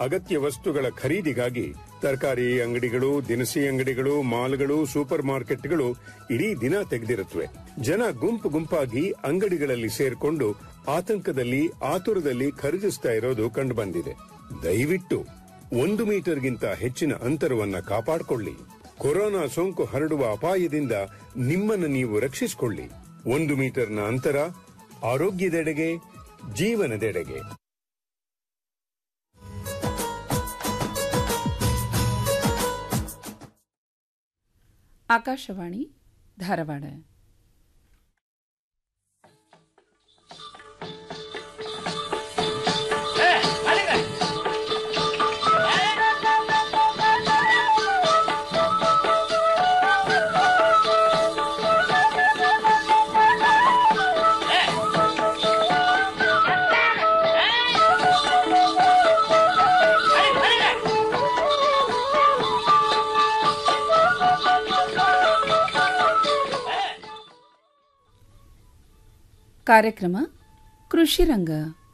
ಅಗತ್ಯ ವಸ್ತುಗಳ ಖರೀದಿಗಾಗಿ ತರಕಾರಿ ಅಂಗಡಿಗಳು ದಿನಸಿ ಅಂಗಡಿಗಳು ಮಾಲ್ಗಳು ಸೂಪರ್ ಮಾರ್ಕೆಟ್ಗಳು ಇಡೀ ದಿನ ತೆಗೆದಿರುತ್ತವೆ ಜನ ಗುಂಪು ಗುಂಪಾಗಿ ಅಂಗಡಿಗಳಲ್ಲಿ ಸೇರ್ಕೊಂಡು ಆತಂಕದಲ್ಲಿ ಆತುರದಲ್ಲಿ ಖರೀದಿಸ್ತಾ ಇರೋದು ಕಂಡುಬಂದಿದೆ ದಯವಿಟ್ಟು ಒಂದು ಮೀಟರ್ಗಿಂತ ಹೆಚ್ಚಿನ ಅಂತರವನ್ನ ಕಾಪಾಡಿಕೊಳ್ಳಿ ಕೊರೋನಾ ಸೋಂಕು ಹರಡುವ ಅಪಾಯದಿಂದ ನಿಮ್ಮನ್ನು ನೀವು ರಕ್ಷಿಸಿಕೊಳ್ಳಿ ಒಂದು ಮೀಟರ್ನ ಅಂತರ ಆರೋಗ್ಯದೆಡೆಗೆ ಜೀವನದೆಡೆಗೆ ಆಕಾಶವಾಣಿ ಧಾರವಾಡ ಕಾರ್ಯಕ್ರಮ ಕೃಷಿ ರಂಗ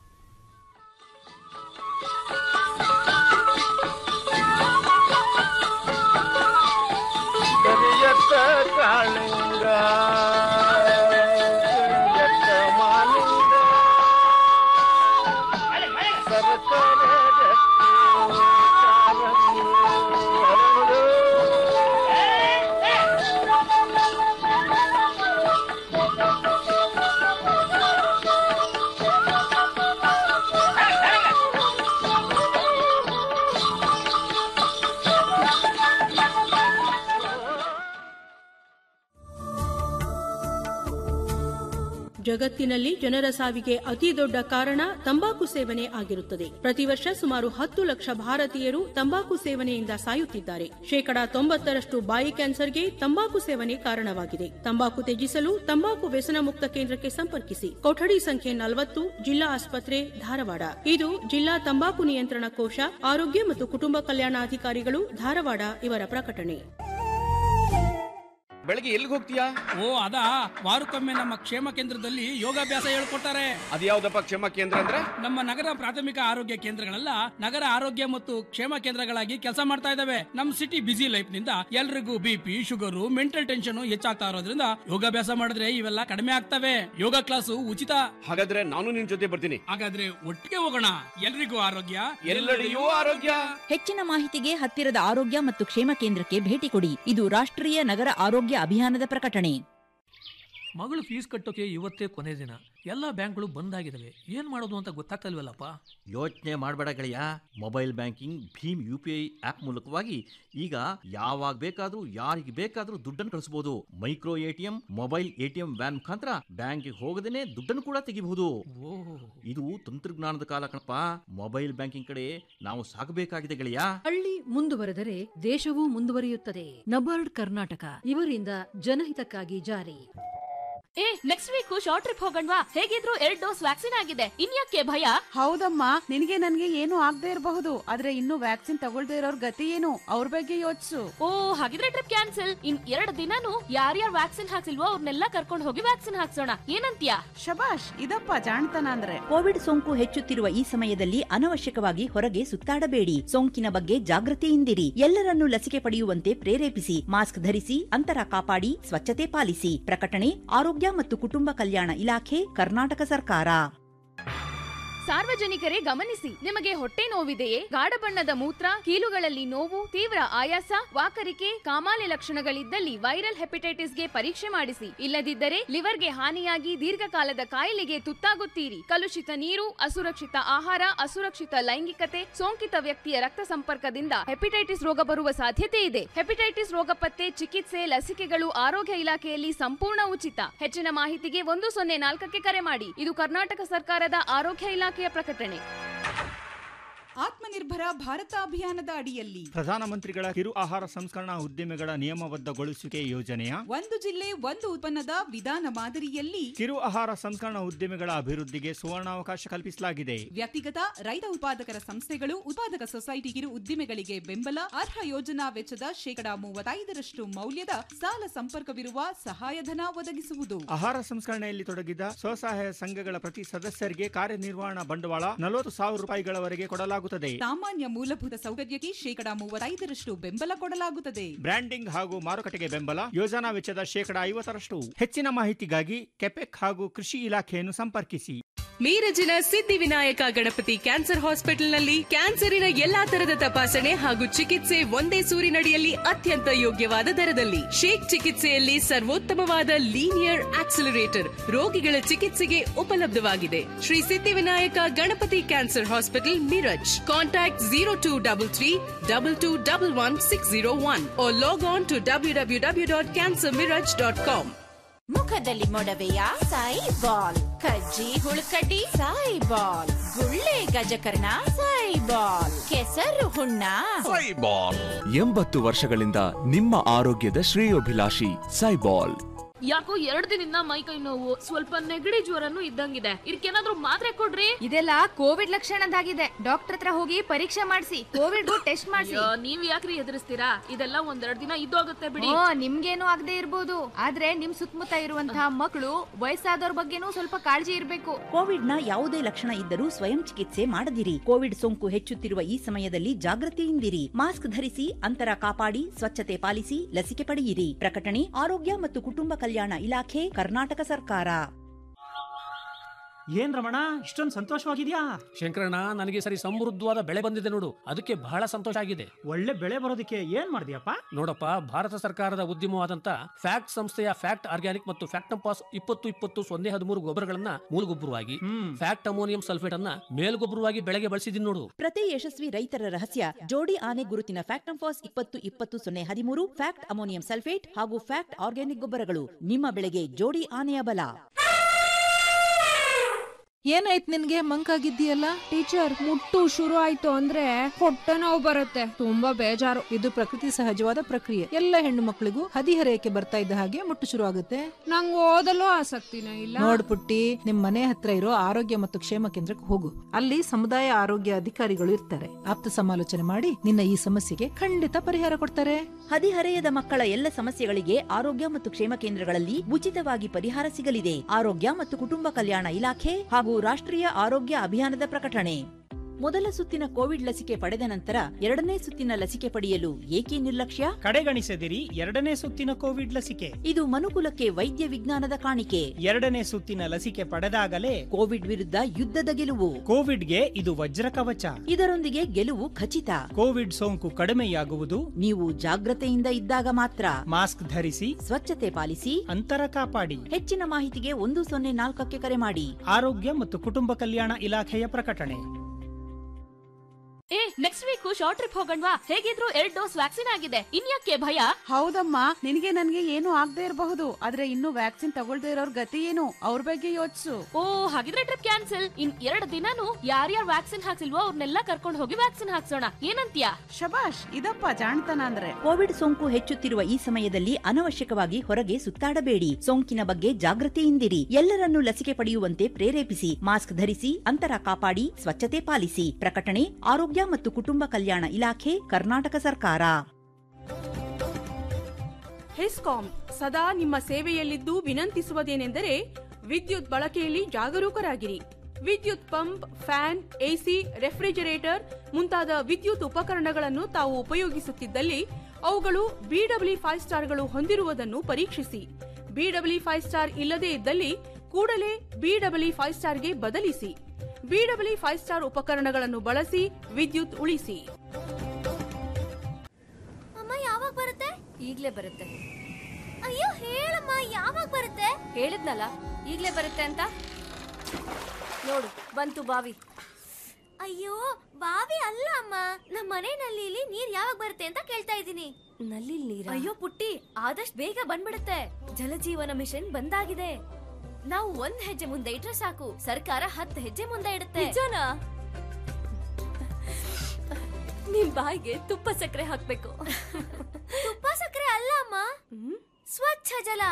ಕರಿಯತ್ತ ಕಾಳಿಂಗ ಕರಿಯತ್ತ ಮಾಲಿಂಗ ಸರಸರ ರಕ್ತಿ ಕಾರಂಗಿ ಹರಡು. ಜಗತ್ತಿನಲ್ಲಿ ಜನರ ಸಾವಿಗೆ ಅತಿ ದೊಡ್ಡ ಕಾರಣ ತಂಬಾಕು ಸೇವನೆ ಆಗಿರುತ್ತದೆ ಪ್ರತಿ ವರ್ಷ ಸುಮಾರು ಹತ್ತು ಲಕ್ಷ ಭಾರತೀಯರು ತಂಬಾಕು ಸೇವನೆಯಿಂದ ಸಾಯುತ್ತಿದ್ದಾರೆ ಶೇಕಡಾ ತೊಂಬತ್ತರಷ್ಟು ಬಾಯಿ ಕ್ಯಾನ್ಸರ್ಗೆ ತಂಬಾಕು ಸೇವನೆ ಕಾರಣವಾಗಿದೆ ತಂಬಾಕು ತ್ಯಜಿಸಲು ತಂಬಾಕು ವ್ಯಸನ ಮುಕ್ತ ಕೇಂದ್ರಕ್ಕೆ ಸಂಪರ್ಕಿಸಿ ಕೊಠಡಿ ಸಂಖ್ಯೆ ನಲವತ್ತು ಜಿಲ್ಲಾ ಆಸ್ಪತ್ರೆ ಧಾರವಾಡ ಇದು ಜಿಲ್ಲಾ ತಂಬಾಕು ನಿಯಂತ್ರಣ ಕೋಶ ಆರೋಗ್ಯ ಮತ್ತು ಕುಟುಂಬ ಕಲ್ಯಾಣಾಧಿಕಾರಿಗಳು ಧಾರವಾಡ ಇವರ ಪ್ರಕಟಣೆ ಬೆಳಗ್ಗೆ ಎಲ್ಲಿಗೆ ಹೋಗ್ತೀಯಾ ಓ ಅದಾ ವಾರಕ್ಕೊಮ್ಮೆ ನಮ್ಮ ಕ್ಷೇಮ ಕೇಂದ್ರದಲ್ಲಿ ಯೋಗಾಭ್ಯಾಸ ಹೇಳ್ಕೊಡ್ತಾರೆ ಅದ್ಯಾವ್ದಪ್ಪ ಕ್ಷೇಮ ಕೇಂದ್ರ ಅಂದ್ರೆ ನಮ್ಮ ನಗರ ಪ್ರಾಥಮಿಕ ಆರೋಗ್ಯ ಕೇಂದ್ರಗಳೆಲ್ಲ ನಗರ ಆರೋಗ್ಯ ಮತ್ತು ಕ್ಷೇಮ ಕೇಂದ್ರಗಳಾಗಿ ಕೆಲಸ ಮಾಡ್ತಾ ಇದಾವೆ ನಮ್ ಸಿಟಿ ಬಿಸಿ ಲೈಫ್ ನಿಂದ ಎಲ್ರಿಗೂ ಬಿಪಿ ಶುಗರು ಮೆಂಟಲ್ ಟೆನ್ಷನ್ ಹೆಚ್ಚಾಗ್ತಾ ಇರೋದ್ರಿಂದ ಯೋಗಾಭ್ಯಾಸ ಮಾಡಿದ್ರೆ ಇವೆಲ್ಲ ಕಡಿಮೆ ಆಗ್ತವೆ ಯೋಗ ಕ್ಲಾಸು ಉಚಿತ ಹಾಗಾದ್ರೆ ನಾನು ನಿನ್ ಜೊತೆ ಬರ್ತೀನಿ ಹಾಗಾದ್ರೆ ಒಟ್ಟಿಗೆ ಹೋಗೋಣ ಎಲ್ರಿಗೂ ಆರೋಗ್ಯ ಎಲ್ಲೆಡೆಯೂ ಆರೋಗ್ಯ ಹೆಚ್ಚಿನ ಮಾಹಿತಿಗೆ ಹತ್ತಿರದ ಆರೋಗ್ಯ ಮತ್ತು ಕ್ಷೇಮ ಕೇಂದ್ರಕ್ಕೆ ಭೇಟಿ ಕೊಡಿ ಇದು ರಾಷ್ಟ್ರೀಯ ನಗರ ಆರೋಗ್ಯ ಅಭಿಯಾನದ ಪ್ರಕಟಣೆ ಮಗಳು ಫೀಸ್ ಕಟ್ಟೋಕೆ ಇವತ್ತೇ ಕೊನೆ ದಿನ ಎಲ್ಲ ಬ್ಯಾಂಕ್ಗಳು ಬಂದ್ ಆಗಿದಾವೆ ಏನ್ ಮಾಡೋದು ಅಂತ ಗೊತ್ತಾಗ್ತಲ್ವಲ್ಲಪ್ಪ ಯೋಚನೆ ಮಾಡಬೇಡ ಗೆಳೆಯ mobile banking Bhim U P I app ಮೂಲಕವಾಗಿ ಈಗ ಯಾವಾಗ ಬೇಕಾದ್ರೂ ಯಾರಿಗೆ ಬೇಕಾದ್ರೂ ದುಡ್ಡನ್ನು ಕಳಿಸಬಹುದು micro ATM mobile ATM van ಮುಖಾಂತರ ಬ್ಯಾಂಕಿಗೆ ಹೋಗದೇನೆ ದುಡ್ಡನ್ನು ಕೂಡ ತೆಗಿಬಹುದು ಇದು ತಂತ್ರಜ್ಞಾನದ ಕಾಲ ಕಣಪ್ಪ ಮೊಬೈಲ್ ಬ್ಯಾಂಕಿಂಗ್ ಕಡೆ ನಾವು ಸಾಗಬೇಕಾಗಿದೆ ಗೆಳೆಯ ಹಳ್ಳಿ ಮುಂದುವರೆದರೆ ದೇಶವೂ ಮುಂದುವರಿಯುತ್ತದೆ ನಬಾರ್ಡ್ ಕರ್ನಾಟಕ ಇವರಿಂದ ಜನಹಿತಕ್ಕಾಗಿ ಜಾರಿ ಏ ನೆಕ್ಸ್ಟ್ ವೀಕ್ ಶಾರ್ಟ್ ಟ್ರಿಪ್ ಹೋಗಣ್ವಾ ಹೇಗಿದ್ರು ಎರಡ್ ಡೋಸ್ ವ್ಯಾಕ್ಸಿನ್ ಆಗಿದೆ ಇನ್ಯಾಕೆ ಭಯ ಹೌದಮ್ಮ ನಿನಗೆ ನನ್ಗೆ ಏನು ಆಗದೆ ಇರಬಹುದು ಆದ್ರೆ ಇನ್ನು ವ್ಯಾಕ್ಸಿನ್ ತಗೊಳ್ದೇ ಇರೋರ್ ಗತಿ ಏನು ಅವ್ರ ಬಗ್ಗೆ ಯೋಚಿಸು ಓ ಹಾಗಿದ್ರೆ ಟ್ರಿಪ್ ಕ್ಯಾನ್ಸಲ್ ಇನ್ ಎರಡು ದಿನಾನು ಯಾರ್ಯಾರು ವ್ಯಾಕ್ಸಿನ್ ಹಾಕ್ಸಿಲ್ವೋ ಅವ್ರನ್ನೆಲ್ಲ ಕರ್ಕೊಂಡು ಹೋಗಿ ವ್ಯಾಕ್ಸಿನ್ ಹಾಕ್ಸೋಣ ಏನಂತ್ಯಾ ಶಬಾಷ್ ಇದಪ್ಪ ಜಾಣ್ತನ ಅಂದ್ರೆ ಕೋವಿಡ್ ಸೋಂಕು ಹೆಚ್ಚುತ್ತಿರುವ ಈ ಸಮಯದಲ್ಲಿ ಅನವಶ್ಯಕವಾಗಿ ಹೊರಗೆ ಸುತ್ತಾಡಬೇಡಿ ಸೋಂಕಿನ ಬಗ್ಗೆ ಜಾಗೃತಿಯಿಂದಿರಿ ಎಲ್ಲರನ್ನೂ ಲಸಿಕೆ ಪಡೆಯುವಂತೆ ಪ್ರೇರೇಪಿಸಿ ಮಾಸ್ಕ್ ಧರಿಸಿ ಅಂತರ ಕಾಪಾಡಿ ಸ್ವಚ್ಛತೆ ಪಾಲಿಸಿ ಪ್ರಕಟಣೆ ಆರೋಗ್ಯ ಮತ್ತು ಕುಟುಂಬ ಕಲ್ಯಾಣ ಇಲಾಖೆ ಕರ್ನಾಟಕ ಸರ್ಕಾರ ಸಾರ್ವಜನಿಕರೇ ಗಮನಿಸಿ ನಿಮಗೆ ಹೊಟ್ಟೆ ನೋವಿದೆಯೇ ಗಾಢ ಬಣ್ಣದ ಮೂತ್ರ ಕೀಲುಗಳಲ್ಲಿ ನೋವು ತೀವ್ರ ಆಯಾಸ ವಾಕರಿಕೆ ಕಾಮಾಲೆ ಲಕ್ಷಣಗಳಿದ್ದಲ್ಲಿ ವೈರಲ್ ಹೆಪಟೈಟಿಸ್ಗೆ ಪರೀಕ್ಷೆ ಮಾಡಿಸಿ ಇಲ್ಲದಿದ್ದರೆ ಲಿವರ್ಗೆ ಹಾನಿಯಾಗಿ ದೀರ್ಘಕಾಲದ ಕಾಯಿಲೆಗೆ ತುತ್ತಾಗುತ್ತೀರಿ ಕಲುಷಿತ ನೀರು ಅಸುರಕ್ಷಿತ ಆಹಾರ ಅಸುರಕ್ಷಿತ ಲೈಂಗಿಕತೆ ಸೋಂಕಿತ ವ್ಯಕ್ತಿಯ ರಕ್ತ ಸಂಪರ್ಕದಿಂದ ಹೆಪಟೈಟಿಸ್ ರೋಗ ಬರುವ ಸಾಧ್ಯತೆ ಇದೆ ಹೆಪಟೈಟಿಸ್ ರೋಗ ಪತ್ತೆ ಚಿಕಿತ್ಸೆ ಲಸಿಕೆಗಳು ಆರೋಗ್ಯ ಇಲಾಖೆಯಲ್ಲಿ ಸಂಪೂರ್ಣ ಉಚಿತ ಹೆಚ್ಚಿನ ಮಾಹಿತಿಗೆ ಒಂದು ಸೊನ್ನೆ ನಾಲ್ಕಕ್ಕೆ ಕರೆ ಮಾಡಿ ಇದು ಕರ್ನಾಟಕ ಸರ್ಕಾರದ ಆರೋಗ್ಯ ಇಲಾಖೆಯ ಪ್ರಕಟಣೆ ಆತ್ಮನಿರ್ಭರ ಭಾರತ ಅಭಿಯಾನದ ಅಡಿಯಲ್ಲಿ ಪ್ರಧಾನಮಂತ್ರಿಗಳ ಕಿರು ಆಹಾರ ಸಂಸ್ಕರಣಾ ಉದ್ದಿಮೆಗಳ ನಿಯಮಬದ್ಧಗೊಳಿಸುವಿಕೆ ಯೋಜನೆಯ ಒಂದು ಜಿಲ್ಲೆ ಒಂದು ಉತ್ಪನ್ನದ ವಿಧಾನ ಮಾದರಿಯಲ್ಲಿ ಕಿರು ಆಹಾರ ಸಂಸ್ಕರಣಾ ಉದ್ದಿಮೆಗಳ ಅಭಿವೃದ್ಧಿಗೆ ಸುವರ್ಣಾವಕಾಶ ಕಲ್ಪಿಸಲಾಗಿದೆ ವ್ಯಕ್ತಿಗತ ರೈತ ಉತ್ಪಾದಕರ ಸಂಸ್ಥೆಗಳು ಉತ್ಪಾದಕ ಸೊಸೈಟಿ ಕಿರು ಉದ್ದಿಮೆಗಳಿಗೆ ಬೆಂಬಲ ಅರ್ಹ ಯೋಜನಾ ವೆಚ್ಚದ ಶೇಕಡಾ ಮೂವತ್ತೈದರಷ್ಟು ಮೌಲ್ಯದ ಸಾಲ ಸಂಪರ್ಕವಿರುವ ಸಹಾಯಧನ ಒದಗಿಸುವುದು ಆಹಾರ ಸಂಸ್ಕರಣೆಯಲ್ಲಿ ತೊಡಗಿದ ಸ್ವಸಹಾಯ ಸಂಘಗಳ ಪ್ರತಿ ಸದಸ್ಯರಿಗೆ ಕಾರ್ಯನಿರ್ವಹಣಾ ಬಂಡವಾಳ ನಲವತ್ತು ಸಾವಿರ ರೂಪಾಯಿಗಳವರೆಗೆ ಕೊಡಲಾಗುತ್ತದೆ ನೀಡಲಾಗುತ್ತದೆ ಸಾಮಾನ್ಯ ಮೂಲಭೂತ ಸೌಕರ್ಯಕ್ಕೆ ಶೇಕಡಾ ಮೂವತ್ತೈದರಷ್ಟು ಬೆಂಬಲ ಕೊಡಲಾಗುತ್ತದೆ ಬ್ರ್ಯಾಂಡಿಂಗ್ ಹಾಗೂ ಮಾರುಕಟ್ಟೆಗೆ ಬೆಂಬಲ ಯೋಜನಾ ವೆಚ್ಚದ ಶೇಕಡಾ ಐವತ್ತರಷ್ಟು ಹೆಚ್ಚಿನ ಮಾಹಿತಿಗಾಗಿ ಕೆಪೆಕ್ ಹಾಗೂ ಕೃಷಿ ಇಲಾಖೆಯನ್ನು ಸಂಪರ್ಕಿಸಿ ಮೀರಜಿನ ಸಿದ್ಧಿವಿನಾಯಕ ಗಣಪತಿ ಕ್ಯಾನ್ಸರ್ ಹಾಸ್ಪಿಟಲ್ನಲ್ಲಿ ಕ್ಯಾನ್ಸರಿನ ಎಲ್ಲಾ ತರದ ತಪಾಸಣೆ ಹಾಗೂ ಚಿಕಿತ್ಸೆ ಒಂದೇ ಸೂರಿನಡಿಯಲ್ಲಿ ಅತ್ಯಂತ ಯೋಗ್ಯವಾದ ದರದಲ್ಲಿ ಶೇಕ್ ಚಿಕಿತ್ಸೆಯಲ್ಲಿ ಸರ್ವೋತ್ತಮವಾದ ಲೀನಿಯರ್ ಆಕ್ಸಿಲರೇಟರ್ ರೋಗಿಗಳ ಚಿಕಿತ್ಸೆಗೆ ಉಪಲಬ್ಧವಾಗಿದೆ Shri Siddhivinayak Ganapati cancer hospital Miraj contact zero two double three double two double one six zero one log on to W W W dot cancer Miraj dot com ಮುಖದಲ್ಲಿ ಮೊಡವೆಯ ಸಾಯಿ ಬಾಲ್ ಕಜ್ಜಿ ಹುಳುಕಡ್ಡಿ ಸಾಯಿ ಬಾಲ್ ಗುಳ್ಳೆ ಗಜಕರ್ಣ ಸಾಯಿ ಬಾಲ್ ಕೆಸರು ಹುಣ್ಣ ಎಂಬತ್ತು ವರ್ಷಗಳಿಂದ ನಿಮ್ಮ ಆರೋಗ್ಯದ ಶ್ರೇಯೋಭಿಲಾಷಿ ಸೈಬಾಲ್ ಯಾಕೋ ಎರಡ್ ದಿನದಿಂದ ಮೈ ಕೈ ನೋವು ಸ್ವಲ್ಪ ನೆಗಡಿ ಜ್ವರನು ಇದ್ದಂಗಿದೆ ಇದಕ್ಕೇನಾದ್ರೂ ಮಾತ್ರೆ ಕೊಡ್ರಿ ಇದೆಲ್ಲ ಕೋವಿಡ್ ಲಕ್ಷಣದಾಗಿದೆ ಡಾಕ್ಟರ್ ಹತ್ರ ಹೋಗಿ ಪರೀಕ್ಷೆ ಮಾಡಿಸಿ ಕೋವಿಡ್ ಟೆಸ್ಟ್ ಮಾಡಿಸಿ ಅಯ್ಯೋ, ನೀವ್ ಯಾಕ್ರಿ ಎದುರಿಸ್ತೀರಾ ಇದೆಲ್ಲ ಒಂದೆರಡ್ ದಿನ ಇದ್ದೋಗುತ್ತೆ ಬಿಡಿ ಓ ನಿಮ್ಗೇನು ಆಗದೆ ಇರ್ಬೋದು ಆದ್ರೆ ನಿಮ್ ಸುತ್ತಮುತ್ತ ಇರುವಂತಹ ಮಕ್ಕಳು ವಯಸ್ಸಾದವ್ರ ಬಗ್ಗೆನೂ ಸ್ವಲ್ಪ ಕಾಳಜಿ ಇರ್ಬೇಕು ಕೋವಿಡ್ನ ಯಾವುದೇ ಲಕ್ಷಣ ಇದ್ದರೂ ಸ್ವಯಂ ಚಿಕಿತ್ಸೆ ಮಾಡದಿರಿ ಕೋವಿಡ್ ಸೋಂಕು ಹೆಚ್ಚುತ್ತಿರುವ ಈ ಸಮಯದಲ್ಲಿ ಜಾಗೃತಿಯಿಂದಿರಿ ಮಾಸ್ಕ್ ಧರಿಸಿ ಅಂತರ ಕಾಪಾಡಿ ಸ್ವಚ್ಛತೆ ಪಾಲಿಸಿ ಲಸಿಕೆ ಪಡೆಯಿರಿ ಪ್ರಕಟಣೆ ಆರೋಗ್ಯ ಮತ್ತು ಕುಟುಂಬ ಕಲ್ಯಾಣ ಇಲಾಖೆ ಕರ್ನಾಟಕ ಸರ್ಕಾರ ಏನ್ ರಮಣ ಇಷ್ಟೊಂದು ಸಂತೋಷವಾಗಿದ್ಯಾ ಶಂಕರಣ್ಣ ನನಗೆ ಈ ಸರಿ ಸಮೃದ್ಧವಾದ ಬೆಳೆ ಬಂದಿದೆ ನೋಡು ಅದಕ್ಕೆ ಬಹಳ ಸಂತೋಷ ಆಗಿದೆ ಒಳ್ಳೆ ಬೆಳೆ ಬರೋದಕ್ಕೆ ಏನ್ ಮಾಡಿದ್ಯಪ್ಪ ನೋಡಪ್ಪ ಭಾರತ ಸರ್ಕಾರದ ಉದ್ಯಮವಾದಂತ ಫ್ಯಾಕ್ಟ್ ಸಂಸ್ಥೆಯ ಫ್ಯಾಕ್ಟ್ ಆರ್ಗ್ಯಾನಿಕ್ ಮತ್ತು ಫ್ಯಾಕ್ಟಂಪಾಸ್ ಇಪ್ಪತ್ತು ಇಪ್ಪತ್ತು ಸೊನ್ನೆ ಹದಿಮೂರು ಗೊಬ್ಬರಗಳನ್ನ ಮೂಲಗೊಬ್ಬರವಾಗಿ ಫ್ಯಾಕ್ಟ್ ಅಮೋನಿಯಂ ಸಲ್ಫೇಟ್ ಅನ್ನ ಮೇಲ್ಗೊಬ್ಬರವಾಗಿ ಬೆಳೆಗೆ ಬಳಸಿದೀನಿ ನೋಡು ಪ್ರತಿ ಯಶಸ್ವಿ ರೈತರ ರಹಸ್ಯ ಜೋಡಿ ಆನೆ ಗುರುತಿನ ಫ್ಯಾಕ್ಟಂಫಾಸ್ ಇಪ್ಪತ್ತು ಇಪ್ಪತ್ತು ಸೊನ್ನೆ ಹದಿಮೂರು ಫ್ಯಾಕ್ಟ್ ಅಮೋನಿಯಂ ಸಲ್ಫೇಟ್ ಹಾಗೂ ಫ್ಯಾಕ್ಟ್ ಆರ್ಗ್ಯಾನಿಕ್ ಗೊಬ್ಬರಗಳು ನಿಮ್ಮ ಬೆಳೆಗೆ ಜೋಡಿ ಆನೆಯ ಬಲ ಏನಾಯ್ತು ನಿನ್ಗೆ ಮಂಕಾಗಿದ್ದೀಯಲ್ಲ ಟೀಚರ್ ಮುಟ್ಟು ಶುರು ಆಯ್ತು ಅಂದ್ರೆ ಹೊಟ್ಟೆ ನೋವು ಬರುತ್ತೆ ತುಂಬಾ ಬೇಜಾರು ಇದು ಪ್ರಕೃತಿ ಸಹಜವಾದ ಪ್ರಕ್ರಿಯೆ ಎಲ್ಲ ಹೆಣ್ಣು ಮಕ್ಕಳಿಗೂ ಹದಿಹರೆಯಕ್ಕೆ ಬರ್ತಾ ಇದ್ದ ಹಾಗೆ ಮುಟ್ಟು ಶುರು ಆಗುತ್ತೆ ನಂಗೆ ಓದಲು ಆಸಕ್ತಿನೇ ಇಲ್ಲ ನೋಡ್ ಪುಟ್ಟಿ ನಿಮ್ ಮನೆ ಹತ್ರ ಇರೋ ಆರೋಗ್ಯ ಮತ್ತು ಕ್ಷೇಮ ಕೇಂದ್ರಕ್ಕೆ ಹೋಗು ಅಲ್ಲಿ ಸಮುದಾಯ ಆರೋಗ್ಯ ಅಧಿಕಾರಿಗಳು ಇರ್ತಾರೆ ಆಪ್ತ ಸಮಾಲೋಚನೆ ಮಾಡಿ ನಿನ್ನ ಈ ಸಮಸ್ಯೆಗೆ ಖಂಡಿತ ಪರಿಹಾರ ಕೊಡ್ತಾರೆ ಹದಿಹರೆಯದ ಮಕ್ಕಳ ಎಲ್ಲ ಸಮಸ್ಯೆಗಳಿಗೆ ಆರೋಗ್ಯ ಮತ್ತು ಕ್ಷೇಮ ಕೇಂದ್ರಗಳಲ್ಲಿ ಉಚಿತವಾಗಿ ಪರಿಹಾರ ಸಿಗಲಿದೆ ಆರೋಗ್ಯ ಮತ್ತು ಕುಟುಂಬ ಕಲ್ಯಾಣ ಇಲಾಖೆ ಹಾಗೂ ರಾಷ್ಟ್ರೀಯ ಆರೋಗ್ಯ ಅಭಿಯಾನದ ಪ್ರಕಟಣೆ ಮೊದಲ ಸುತ್ತಿನ ಕೋವಿಡ್ ಲಸಿಕೆ ಪಡೆದ ನಂತರ ಎರಡನೇ ಸುತ್ತಿನ ಲಸಿಕೆ ಪಡೆಯಲು ಏಕೆ ನಿರ್ಲಕ್ಷ್ಯ ಕಡೆಗಣಿಸದಿರಿ ಎರಡನೇ ಸುತ್ತಿನ ಕೋವಿಡ್ ಲಸಿಕೆ ಇದು ಮನುಕುಲಕ್ಕೆ ವೈದ್ಯ ವಿಜ್ಞಾನದ ಕಾಣಿಕೆ ಎರಡನೇ ಸುತ್ತಿನ ಲಸಿಕೆ ಪಡೆದಾಗಲೇ ಕೋವಿಡ್ ವಿರುದ್ಧ ಯುದ್ಧದ ಗೆಲುವು ಕೋವಿಡ್ಗೆ ಇದು ವಜ್ರ ಕವಚ ಇದರೊಂದಿಗೆ ಗೆಲುವು ಖಚಿತ ಕೋವಿಡ್ ಸೋಂಕು ಕಡಿಮೆಯಾಗುವುದು ನೀವು ಜಾಗ್ರತೆಯಿಂದ ಇದ್ದಾಗ ಮಾತ್ರ ಮಾಸ್ಕ್ ಧರಿಸಿ ಸ್ವಚ್ಛತೆ ಪಾಲಿಸಿ ಅಂತರ ಕಾಪಾಡಿ ಹೆಚ್ಚಿನ ಮಾಹಿತಿಗೆ ಒಂದು ಸೊನ್ನೆ ನಾಲ್ಕಕ್ಕೆ ಕರೆ ಮಾಡಿ ಆರೋಗ್ಯ ಮತ್ತು ಕುಟುಂಬ ಕಲ್ಯಾಣ ಇಲಾಖೆಯ ಪ್ರಕಟಣೆ ಏ ನೆಕ್ಸ್ಟ್ ವೀಕ್ ಶಾರ್ಟ್ ಟ್ರಿಪ್ ಹೋಗಣ್ವಾ ಹೇಗಿದ್ರು ಎರಡ್ ಡೋಸ್ ವ್ಯಾಕ್ಸಿನ್ ಆಗಿದೆ ಇನ್ಯಾಕೆ ಭಯ ಹೌದಮ್ಮ ನಿನಗೆ ನನ್ಗೆ ಏನು ಆಗದೆ ಇರಬಹುದು ಆದ್ರೆ ಇನ್ನು ವ್ಯಾಕ್ಸಿನ್ ತಗೊಳ್ದೇ ಇರೋರ್ ಗತಿ ಏನು ಅವ್ರ ಬಗ್ಗೆ ಯೋಚಿಸು ಓ ಹಾಗಿದ್ರೆ ಟ್ರಿಪ್ ಕ್ಯಾನ್ಸಲ್ ಇನ್ ಎರಡ್ ದಿನಾನು ಯಾರ್ಯಾರು ವ್ಯಾಕ್ಸಿನ್ ಹಾಕ್ಸಿಲ್ವೋ ಅವ್ರನ್ನೆಲ್ಲ ಕರ್ಕೊಂಡು ಹೋಗಿ ವ್ಯಾಕ್ಸಿನ್ ಹಾಕ್ಸೋಣ ಏನಂತ್ಯಾ ಶಬಾಷ್ ಇದಪ್ಪ ಜಾಣ್ತನ ಅಂದ್ರೆ ಕೋವಿಡ್ ಸೋಂಕು ಹೆಚ್ಚುತ್ತಿರುವ ಈ ಸಮಯದಲ್ಲಿ ಅನವಶ್ಯಕವಾಗಿ ಹೊರಗೆ ಸುತ್ತಾಡಬೇಡಿ ಸೋಂಕಿನ ಬಗ್ಗೆ ಜಾಗೃತಿಯಿಂದಿರಿ ಎಲ್ಲರನ್ನೂ ಲಸಿಕೆ ಪಡೆಯುವಂತೆ ಪ್ರೇರೇಪಿಸಿ ಮಾಸ್ಕ್ ಧರಿಸಿ ಅಂತರ ಕಾಪಾಡಿ ಸ್ವಚ್ಛತೆ ಪಾಲಿಸಿ ಪ್ರಕಟಣೆ ಆರೋಗ್ಯ ಮತ್ತು ಕುಟುಂಬ ಕಲ್ಯಾಣ ಇಲಾಖೆ ಕರ್ನಾಟಕ ಸರ್ಕಾರ ಹೆಸ್ಕಾಂ ಸದಾ ನಿಮ್ಮ ಸೇವೆಯಲ್ಲಿದ್ದು ವಿನಂತಿಸುವುದೇನೆಂದರೆ ವಿದ್ಯುತ್ ಬಳಕೆಯಲ್ಲಿ ಜಾಗರೂಕರಾಗಿರಿ ವಿದ್ಯುತ್ ಪಂಪ್ ಫ್ಯಾನ್ ಎಸಿ ರೆಫ್ರಿಜರೇಟರ್ ಮುಂತಾದ ವಿದ್ಯುತ್ ಉಪಕರಣಗಳನ್ನು ತಾವು ಉಪಯೋಗಿಸುತ್ತಿದ್ದಲ್ಲಿ ಅವುಗಳು ಬಿಡಬ್ಲ್ಯೂ ಫೈವ್ ಸ್ಟಾರ್ಗಳು ಹೊಂದಿರುವುದನ್ನು ಪರೀಕ್ಷಿಸಿ ಬಿಡಬ್ಲ್ಯೂ ಫೈವ್ ಸ್ಟಾರ್ ಇಲ್ಲದೇ ಇದ್ದಲ್ಲಿ ಕೂಡಲೇ ಬಿಡಬ್ಲ್ಯೂ ಫೈವ್ ಸ್ಟಾರ್ಗೆ ಬದಲಿಸಿ ಬಿಡಬ್ಲ್ಯೂ ಫೈವ್ ಸ್ಟಾರ್ ಉಪಕರಣಗಳನ್ನು ಬಳಸಿ ವಿದ್ಯುತ್ ಉಳಿಸಿ ಅಮ್ಮ ಯಾವಾಗ ಬರುತ್ತೆ ಈಗ್ಲೇ ಬರುತ್ತೆ ಅಯ್ಯೋ ಹೇಳಮ್ಮ ಯಾವಾಗ ಬರುತ್ತೆ ಹೇಳಿದ್ನಲ್ಲ ಈಗ್ಲೇ ಬರುತ್ತೆ ಅಂತ ನೋಡು ಬಂತು ಬಾವಿ ಅಯ್ಯೋ ಬಾವಿ ಅಲ್ಲ ಅಮ್ಮ ನಮ್ಮ ಮನೆ ನಲ್ಲಿಲಿ ನೀರ್ ಯಾವಾಗ ಬರುತ್ತೆ ಅಂತ ಕೇಳ್ತಾ ಇದ್ದೀನಿ ನಲ್ಲಿ ನೀರ ಅಯ್ಯೋ ಪುಟ್ಟಿ ಆದಷ್ಟು ಬೇಗ ಬಂದ್ಬಿಡುತ್ತೆ ಜಲಜೀವನ ಮಿಷನ್ ಬಂದಾಗಿದೆ ನಾವು ಒಂದ್ ಹೆಜ್ಜೆ ಮುಂದೆ ಇಟ್ರೆ ಸಾಕು ಸರ್ಕಾರ ಹತ್ತು ಹೆಜ್ಜೆ ಮುಂದೆ ಇಡುತ್ತೆ ನಿಜನಾ ನಿಮ್ ಬಾಯಿಗೆ ತುಪ್ಪ ಸಕ್ಕರೆ ಹಾಕ್ಬೇಕು ತುಪ್ಪ ಸಕ್ಕರೆ ಅಲ್ಲ ಅಮ್ಮ ಸ್ವಚ್ಛ ಜಲ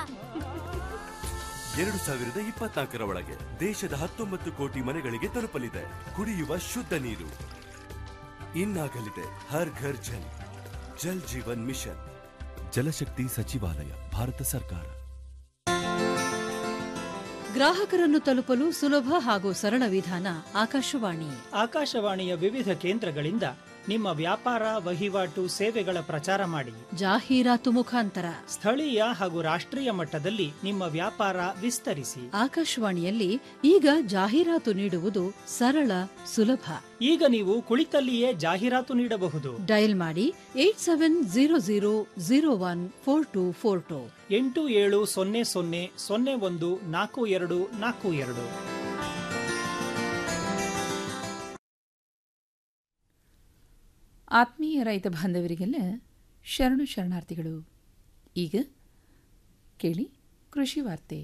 ಎರಡು ಸಾವಿರದ ಇಪ್ಪತ್ನಾಲ್ಕರ ಒಳಗೆ ದೇಶದ ಹತ್ತೊಂಬತ್ತು ಕೋಟಿ ಮನೆಗಳಿಗೆ ತಲುಪಲಿದೆ ಕುಡಿಯುವ ಶುದ್ಧ ನೀರು ಇನ್ನಾಗಲಿದೆ ಹರ್ ಘರ್ ಜಲ್ ಜಲ್ ಜೀವನ್ ಮಿಷನ್ ಜಲಶಕ್ತಿ ಸಚಿವಾಲಯ ಭಾರತ ಸರ್ಕಾರ ಗ್ರಾಹಕರನ್ನು ತಲುಪಲು ಸುಲಭ ಹಾಗೂ ಸರಳ ವಿಧಾನ ಆಕಾಶವಾಣಿ ಆಕಾಶವಾಣಿಯ ವಿವಿಧ ಕೇಂದ್ರಗಳಿಂದ ನಿಮ್ಮ ವ್ಯಾಪಾರ ವಹಿವಾಟು ಸೇವೆಗಳ ಪ್ರಚಾರ ಮಾಡಿ ಜಾಹೀರಾತು ಮುಖಾಂತರ ಸ್ಥಳೀಯ ಹಾಗೂ ರಾಷ್ಟ್ರೀಯ ಮಟ್ಟದಲ್ಲಿ ನಿಮ್ಮ ವ್ಯಾಪಾರ ವಿಸ್ತರಿಸಿ ಆಕಾಶವಾಣಿಯಲ್ಲಿ ಈಗ ಜಾಹೀರಾತು ನೀಡುವುದು ಸರಳ ಸುಲಭ ಈಗ ನೀವು ಕುಳಿತಲ್ಲಿಯೇ ಜಾಹೀರಾತು ನೀಡಬಹುದು ಡಯಲ್ ಮಾಡಿ eight seven zero zero zero one four two four two ಎಂಟು ಏಳು ಸೊನ್ನೆ ಸೊನ್ನೆ ಸೊನ್ನೆ ಒಂದು ನಾಲ್ಕು ಎರಡು ನಾಲ್ಕು ಎರಡು ಆತ್ಮೀಯ ರೈತ ಬಾಂಧವರಿಗೆಲ್ಲ ಶರಣು ಶರಣಾರ್ಥಿಗಳು ಈಗ ಕೇಳಿ ಕೃಷಿ ವಾರ್ತೆ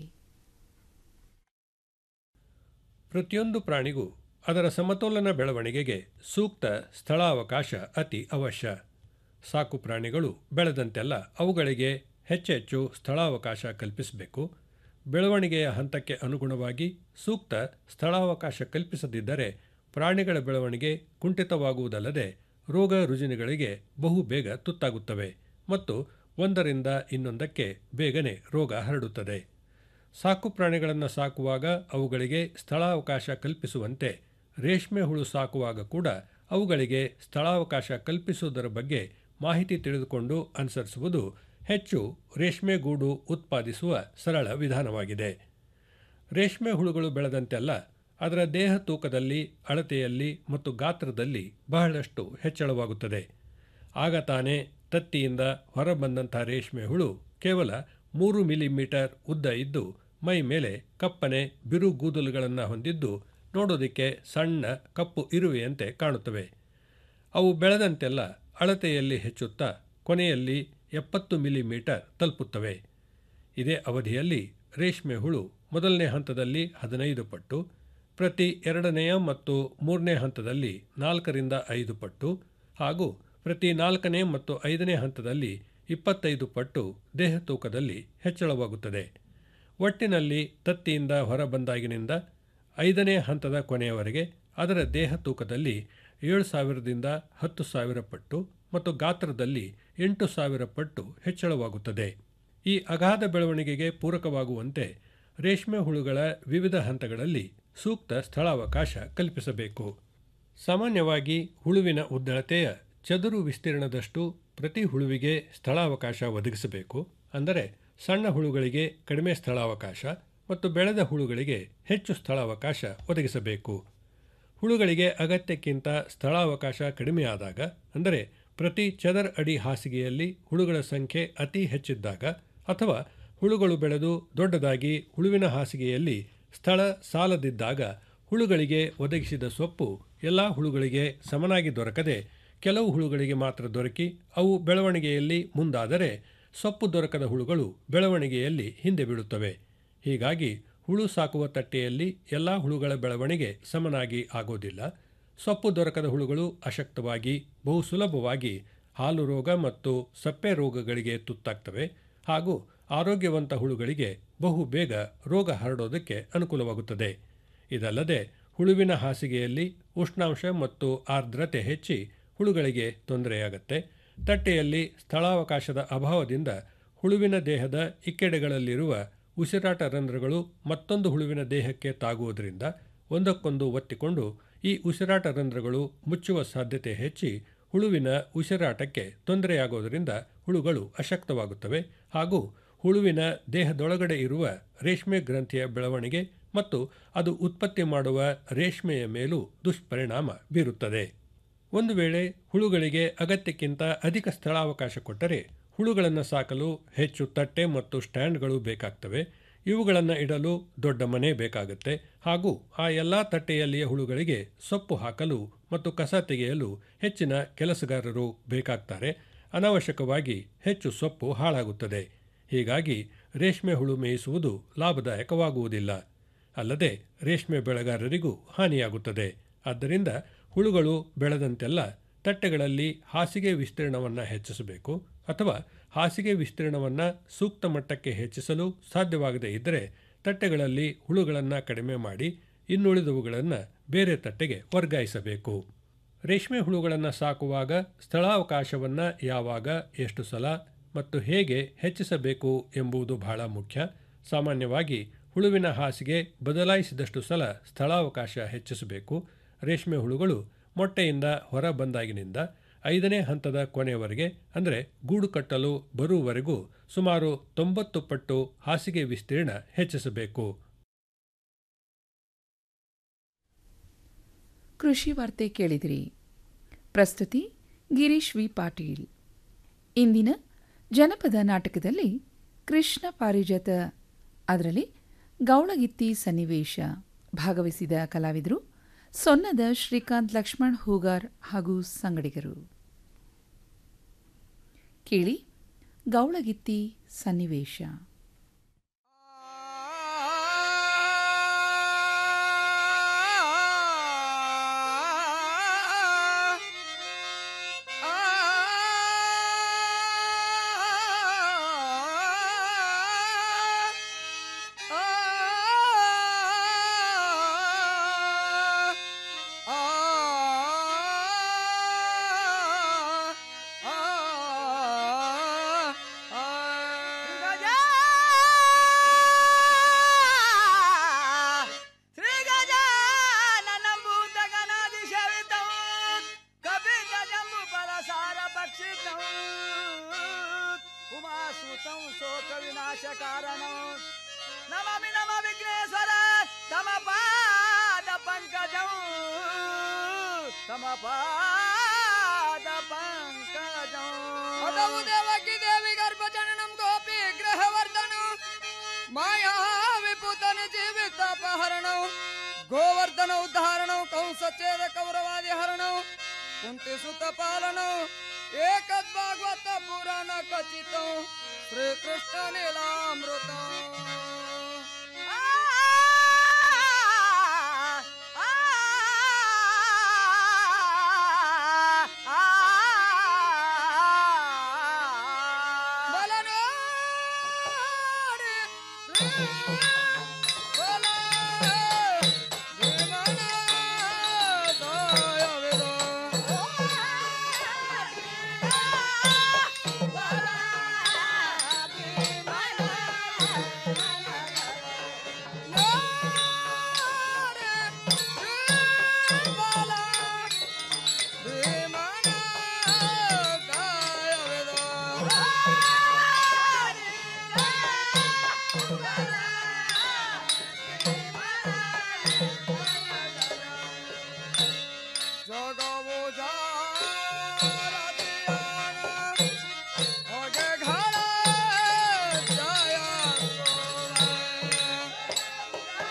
ಪ್ರತಿಯೊಂದು ಪ್ರಾಣಿಗೂ ಅದರ ಸಮತೋಲನ ಬೆಳವಣಿಗೆಗೆ ಸೂಕ್ತ ಸ್ಥಳಾವಕಾಶ ಅತಿ ಅವಶ್ಯ ಸಾಕು ಪ್ರಾಣಿಗಳು ಬೆಳೆದಂತೆಲ್ಲ ಅವುಗಳಿಗೆ ಹೆಚ್ಚೆಚ್ಚು ಸ್ಥಳಾವಕಾಶ ಕಲ್ಪಿಸಬೇಕು ಬೆಳವಣಿಗೆಯ ಹಂತಕ್ಕೆ ಅನುಗುಣವಾಗಿ ಸೂಕ್ತ ಸ್ಥಳಾವಕಾಶ ಕಲ್ಪಿಸದಿದ್ದರೆ ಪ್ರಾಣಿಗಳ ಬೆಳವಣಿಗೆ ಕುಂಠಿತವಾಗುವುದಲ್ಲದೆ ರೋಗ ರುಜಿನಗಳಿಗೆ ಬಹು ಬೇಗ ತುತ್ತಾಗುತ್ತವೆ ಮತ್ತು ಒಂದರಿಂದ ಇನ್ನೊಂದಕ್ಕೆ ಬೇಗನೆ ರೋಗ ಹರಡುತ್ತದೆ ಸಾಕು ಪ್ರಾಣಿಗಳನ್ನು ಸಾಕುವಾಗ ಅವುಗಳಿಗೆ ಸ್ಥಳಾವಕಾಶ ಕಲ್ಪಿಸುವಂತೆ ರೇಷ್ಮೆ ಹುಳು ಸಾಕುವಾಗ ಕೂಡ ಅವುಗಳಿಗೆ ಸ್ಥಳಾವಕಾಶ ಕಲ್ಪಿಸುವುದರ ಬಗ್ಗೆ ಮಾಹಿತಿ ತಿಳಿದುಕೊಂಡು ಅನುಸರಿಸುವುದು ಹೆಚ್ಚು ರೇಷ್ಮೆ ಗೂಡು ಉತ್ಪಾದಿಸುವ ಸರಳ ವಿಧಾನವಾಗಿದೆ ರೇಷ್ಮೆ ಹುಳುಗಳು ಬೆಳೆದಂತೆಲ್ಲ ಅದರ ದೇಹ ತೂಕದಲ್ಲಿ ಅಳತೆಯಲ್ಲಿ ಮತ್ತು ಗಾತ್ರದಲ್ಲಿ ಬಹಳಷ್ಟು ಹೆಚ್ಚಳವಾಗುತ್ತದೆ ಆಗ ತಾನೇ ತತ್ತಿಯಿಂದ ಹೊರಬಂದಂಥ ರೇಷ್ಮೆ ಹುಳು ಕೇವಲ ಮೂರು ಮಿಲಿಮೀಟರ್ ಉದ್ದ ಇದ್ದು ಮೈ ಮೇಲೆ ಕಪ್ಪನೆ ಬಿರು ಕೂದಲುಗಳನ್ನು ಹೊಂದಿದ್ದು ನೋಡೋದಕ್ಕೆ ಸಣ್ಣ ಕಪ್ಪು ಇರುವೆಯಂತೆ ಕಾಣುತ್ತವೆ ಅವು ಬೆಳೆದಂತೆಲ್ಲ ಅಳತೆಯಲ್ಲಿ ಹೆಚ್ಚುತ್ತಾ ಕೊನೆಯಲ್ಲಿ ಎಪ್ಪತ್ತು ಮಿಲಿಮೀಟರ್ ತಲುಪುತ್ತವೆ ಇದೇ ಅವಧಿಯಲ್ಲಿ ರೇಷ್ಮೆ ಹುಳು ಮೊದಲನೇ ಹಂತದಲ್ಲಿ ಹದಿನೈದು ಪಟ್ಟು ಪ್ರತಿ ಎರಡನೆಯ ಮತ್ತು ಮೂರನೇ ಹಂತದಲ್ಲಿ ನಾಲ್ಕರಿಂದ ಐದು ಪಟ್ಟು ಹಾಗೂ ಪ್ರತಿ ನಾಲ್ಕನೇ ಮತ್ತು ಐದನೇ ಹಂತದಲ್ಲಿ ಇಪ್ಪತ್ತೈದು ಪಟ್ಟು ದೇಹ ತೂಕದಲ್ಲಿ ಹೆಚ್ಚಳವಾಗುತ್ತದೆ ಒಟ್ಟಿನಲ್ಲಿ ತತ್ತಿಯಿಂದ ಹೊರಬಂದಾಗಿನಿಂದ ಐದನೇ ಹಂತದ ಕೊನೆಯವರೆಗೆ ಅದರ ದೇಹ ತೂಕದಲ್ಲಿ ಏಳು ಸಾವಿರದಿಂದ ಹತ್ತು ಸಾವಿರ ಪಟ್ಟು ಮತ್ತು ಗಾತ್ರದಲ್ಲಿ ಎಂಟು ಸಾವಿರ ಪಟ್ಟು ಹೆಚ್ಚಳವಾಗುತ್ತದೆ ಈ ಅಗಾಧ ಬೆಳವಣಿಗೆಗೆ ಪೂರಕವಾಗುವಂತೆ ರೇಷ್ಮೆ ಹುಳುಗಳ ವಿವಿಧ ಹಂತಗಳಲ್ಲಿ ಸೂಕ್ತ ಸ್ಥಳಾವಕಾಶ ಕಲ್ಪಿಸಬೇಕು ಸಾಮಾನ್ಯವಾಗಿ ಹುಳುವಿನ ಉದ್ದಳತೆಯ ಚದುರು ವಿಸ್ತೀರ್ಣದಷ್ಟು ಪ್ರತಿ ಹುಳುವಿಗೆ ಸ್ಥಳಾವಕಾಶ ಒದಗಿಸಬೇಕು ಅಂದರೆ ಸಣ್ಣ ಹುಳುಗಳಿಗೆ ಕಡಿಮೆ ಸ್ಥಳಾವಕಾಶ ಮತ್ತು ಬೆಳೆದ ಹುಳುಗಳಿಗೆ ಹೆಚ್ಚು ಸ್ಥಳಾವಕಾಶ ಒದಗಿಸಬೇಕು ಹುಳುಗಳಿಗೆ ಅಗತ್ಯಕ್ಕಿಂತ ಸ್ಥಳಾವಕಾಶ ಕಡಿಮೆಯಾದಾಗ ಅಂದರೆ ಪ್ರತಿ ಚದರ್ ಅಡಿ ಹಾಸಿಗೆಯಲ್ಲಿ ಹುಳುಗಳ ಸಂಖ್ಯೆ ಅತಿ ಹೆಚ್ಚಿದ್ದಾಗ ಅಥವಾ ಹುಳುಗಳು ಬೆಳೆದು ದೊಡ್ಡದಾಗಿ ಹುಳುವಿನ ಹಾಸಿಗೆಯಲ್ಲಿ ಸ್ಥಳ ಸಾಲದಿದ್ದಾಗ ಹುಳುಗಳಿಗೆ ಒದಗಿಸಿದ ಸೊಪ್ಪು ಎಲ್ಲ ಹುಳುಗಳಿಗೆ ಸಮನಾಗಿ ದೊರಕದೆ ಕೆಲವು ಹುಳುಗಳಿಗೆ ಮಾತ್ರ ದೊರಕಿ ಅವು ಬೆಳವಣಿಗೆಯಲ್ಲಿ ಮುಂದಾದರೆ ಸೊಪ್ಪು ದೊರಕದ ಹುಳುಗಳು ಬೆಳವಣಿಗೆಯಲ್ಲಿ ಹಿಂದೆ ಬೀಳುತ್ತವೆ ಹೀಗಾಗಿ ಹುಳು ಸಾಕುವ ತಟ್ಟೆಯಲ್ಲಿ ಎಲ್ಲ ಹುಳುಗಳ ಬೆಳವಣಿಗೆ ಸಮನಾಗಿ ಆಗೋದಿಲ್ಲ ಸೊಪ್ಪು ದೊರಕದ ಹುಳುಗಳು ಅಶಕ್ತವಾಗಿ ಬಹು ಸುಲಭವಾಗಿ ಹಾಲು ರೋಗ ಮತ್ತು ಸಪ್ಪೆ ರೋಗಗಳಿಗೆ ತುತ್ತಾಗ್ತವೆ ಹಾಗೂ ಆರೋಗ್ಯವಂತ ಹುಳುಗಳಿಗೆ ಬಹು ಬೇಗ ರೋಗ ಹರಡೋದಕ್ಕೆ ಅನುಕೂಲವಾಗುತ್ತದೆ ಇದಲ್ಲದೆ ಹುಳುವಿನ ಹಾಸಿಗೆಯಲ್ಲಿ ಉಷ್ಣಾಂಶ ಮತ್ತು ಆರ್ದ್ರತೆ ಹೆಚ್ಚಿ ಹುಳುಗಳಿಗೆ ತೊಂದರೆಯಾಗತ್ತೆ ತಟ್ಟೆಯಲ್ಲಿ ಸ್ಥಳಾವಕಾಶದ ಅಭಾವದಿಂದ ಹುಳುವಿನ ದೇಹದ ಇಕ್ಕೆಡೆಗಳಲ್ಲಿರುವ ಉಸಿರಾಟ ರಂಧ್ರಗಳು ಮತ್ತೊಂದು ಹುಳುವಿನ ದೇಹಕ್ಕೆ ತಾಗುವುದರಿಂದ ಒಂದಕ್ಕೊಂದು ಒತ್ತಿಕೊಂಡು ಈ ಉಸಿರಾಟ ರಂಧ್ರಗಳು ಮುಚ್ಚುವ ಸಾಧ್ಯತೆ ಹೆಚ್ಚಿ ಹುಳುವಿನ ಉಸಿರಾಟಕ್ಕೆ ತೊಂದರೆಯಾಗೋದರಿಂದ ಹುಳುಗಳು ಅಶಕ್ತವಾಗುತ್ತವೆ ಹಾಗೂ ಹುಳುವಿನ ದೇಹದೊಳಗಡೆ ಇರುವ ರೇಷ್ಮೆ ಗ್ರಂಥಿಯ ಬೆಳವಣಿಗೆ ಮತ್ತು ಅದು ಉತ್ಪತ್ತಿ ಮಾಡುವ ರೇಷ್ಮೆಯ ಮೇಲೂ ದುಷ್ಪರಿಣಾಮ ಬೀರುತ್ತದೆ ಒಂದು ವೇಳೆ ಹುಳುಗಳಿಗೆ ಅಗತ್ಯಕ್ಕಿಂತ ಅಧಿಕ ಸ್ಥಳಾವಕಾಶ ಕೊಟ್ಟರೆ ಹುಳುಗಳನ್ನು ಸಾಕಲು ಹೆಚ್ಚು ತಟ್ಟೆ ಮತ್ತು ಸ್ಟ್ಯಾಂಡ್ಗಳು ಬೇಕಾಗ್ತವೆ ಇವುಗಳನ್ನು ಇಡಲು ದೊಡ್ಡ ಮನೆ ಬೇಕಾಗುತ್ತೆ ಹಾಗೂ ಆ ಎಲ್ಲ ತಟ್ಟೆಯಲ್ಲಿಯ ಹುಳುಗಳಿಗೆ ಸೊಪ್ಪು ಹಾಕಲು ಮತ್ತು ಕಸ ತೆಗೆಯಲು ಹೆಚ್ಚಿನ ಕೆಲಸಗಾರರು ಬೇಕಾಗ್ತಾರೆ ಅನಾವಶ್ಯಕವಾಗಿ ಹೆಚ್ಚು ಸೊಪ್ಪು ಹಾಳಾಗುತ್ತದೆ ಹೀಗಾಗಿ ರೇಷ್ಮೆ ಹುಳು ಮೇಯಿಸುವುದು ಲಾಭದಾಯಕವಾಗುವುದಿಲ್ಲ ಅಲ್ಲದೆ ರೇಷ್ಮೆ ಬೆಳೆಗಾರರಿಗೂ ಹಾನಿಯಾಗುತ್ತದೆ ಆದ್ದರಿಂದ ಹುಳುಗಳು ಬೆಳೆದಂತೆಲ್ಲ ತಟ್ಟೆಗಳಲ್ಲಿ ಹಾಸಿಗೆ ವಿಸ್ತೀರ್ಣವನ್ನು ಹೆಚ್ಚಿಸಬೇಕು ಅಥವಾ ಹಾಸಿಗೆ ವಿಸ್ತೀರ್ಣವನ್ನು ಸೂಕ್ತ ಮಟ್ಟಕ್ಕೆ ಹೆಚ್ಚಿಸಲು ಸಾಧ್ಯವಾಗದೇ ಇದ್ದರೆ ತಟ್ಟೆಗಳಲ್ಲಿ ಹುಳುಗಳನ್ನು ಕಡಿಮೆ ಮಾಡಿ ಇನ್ನುಳಿದವುಗಳನ್ನು ಬೇರೆ ತಟ್ಟೆಗೆ ವರ್ಗಾಯಿಸಬೇಕು ರೇಷ್ಮೆ ಹುಳುಗಳನ್ನು ಸಾಕುವಾಗ ಸ್ಥಳಾವಕಾಶವನ್ನು ಯಾವಾಗ ಎಷ್ಟು ಸಲ ಮತ್ತು ಹೇಗೆ ಹೆಚ್ಚಿಸಬೇಕು ಎಂಬುದು ಬಹಳ ಮುಖ್ಯ ಸಾಮಾನ್ಯವಾಗಿ ಹುಳುವಿನ ಹಾಸಿಗೆ ಬದಲಾಯಿಸಿದಷ್ಟು ಸಲ ಸ್ಥಳಾವಕಾಶ ಹೆಚ್ಚಿಸಬೇಕು ರೇಷ್ಮೆ ಹುಳುಗಳು ಮೊಟ್ಟೆಯಿಂದ ಹೊರ ಬಂದಾಗಿನಿಂದ ಐದನೇ ಹಂತದ ಕೊನೆಯವರೆಗೆ ಅಂದರೆ ಗೂಡು ಕಟ್ಟಲು ಬರುವವರೆಗೂ ಸುಮಾರು ತೊಂಬತ್ತು ಪಟ್ಟು ಹಾಸಿಗೆ ವಿಸ್ತೀರ್ಣ ಹೆಚ್ಚಿಸಬೇಕು ಕೃಷಿ ವಾರ್ತೆ ಕೇಳಿದಿರಿ ಪ್ರಸ್ತುತಿ ಗಿರೀಶ್ ವಿ ಪಾಟೀಲ್ ಇಂದಿನ ಜನಪದ ನಾಟಕದಲ್ಲಿ ಕೃಷ್ಣ ಪಾರಿಜಾತ ಅದರಲ್ಲಿ ಗೌಳಗಿತ್ತಿ ಸನ್ನಿವೇಶ ಭಾಗವಹಿಸಿದ ಕಲಾವಿದರು ಸೊನ್ನದ ಶ್ರೀಕಾಂತ್ ಲಕ್ಷ್ಮಣ್ ಹೂಗಾರ್ ಹಾಗೂ ಸಂಗಡಿಗರು ಕೇಳಿ ಗೌಳಗಿತ್ತಿ ಸನ್ನಿವೇಶ ಉಮಾಸುತಂ ಶೋಕ ವಿನಾಶ ಕಾರಣ ನಮಮಿ ನಮ ವಿಘ್ನೇಶ್ವರ ತಮ ಪಾದ ಪಂಕಜಂ ತಮ ಪಾದ ಪಂಕಜಂ ಅದವು ದೇವಕಿ ದೇವಿ ಗರ್ಭಜನನಂ ಗೋಪಿ ಗ್ರಹವರ್ಧನು ಮಾಯಾ ವಿಪುತನ ಜೀವಿತಾಪಹರಣಂ ಗೋವರ್ಧನ ಉದ್ಧಾರಣಂ ಕಂಸಚೇದ ಕೌರವಾದಿ ಹರಣಂ ಕುಂತಿ ಸುತ ಪಾಲನಂ ಏಕದ್ಭಾಗವತ ಪುರಾಣ ಖಚಿತಂ ಶ್ರೀಕೃಷ್ಣ ನೀಲಾಮೃತಂ ಜಗವು ಹೊಗೆ ಘಳ ಜಯ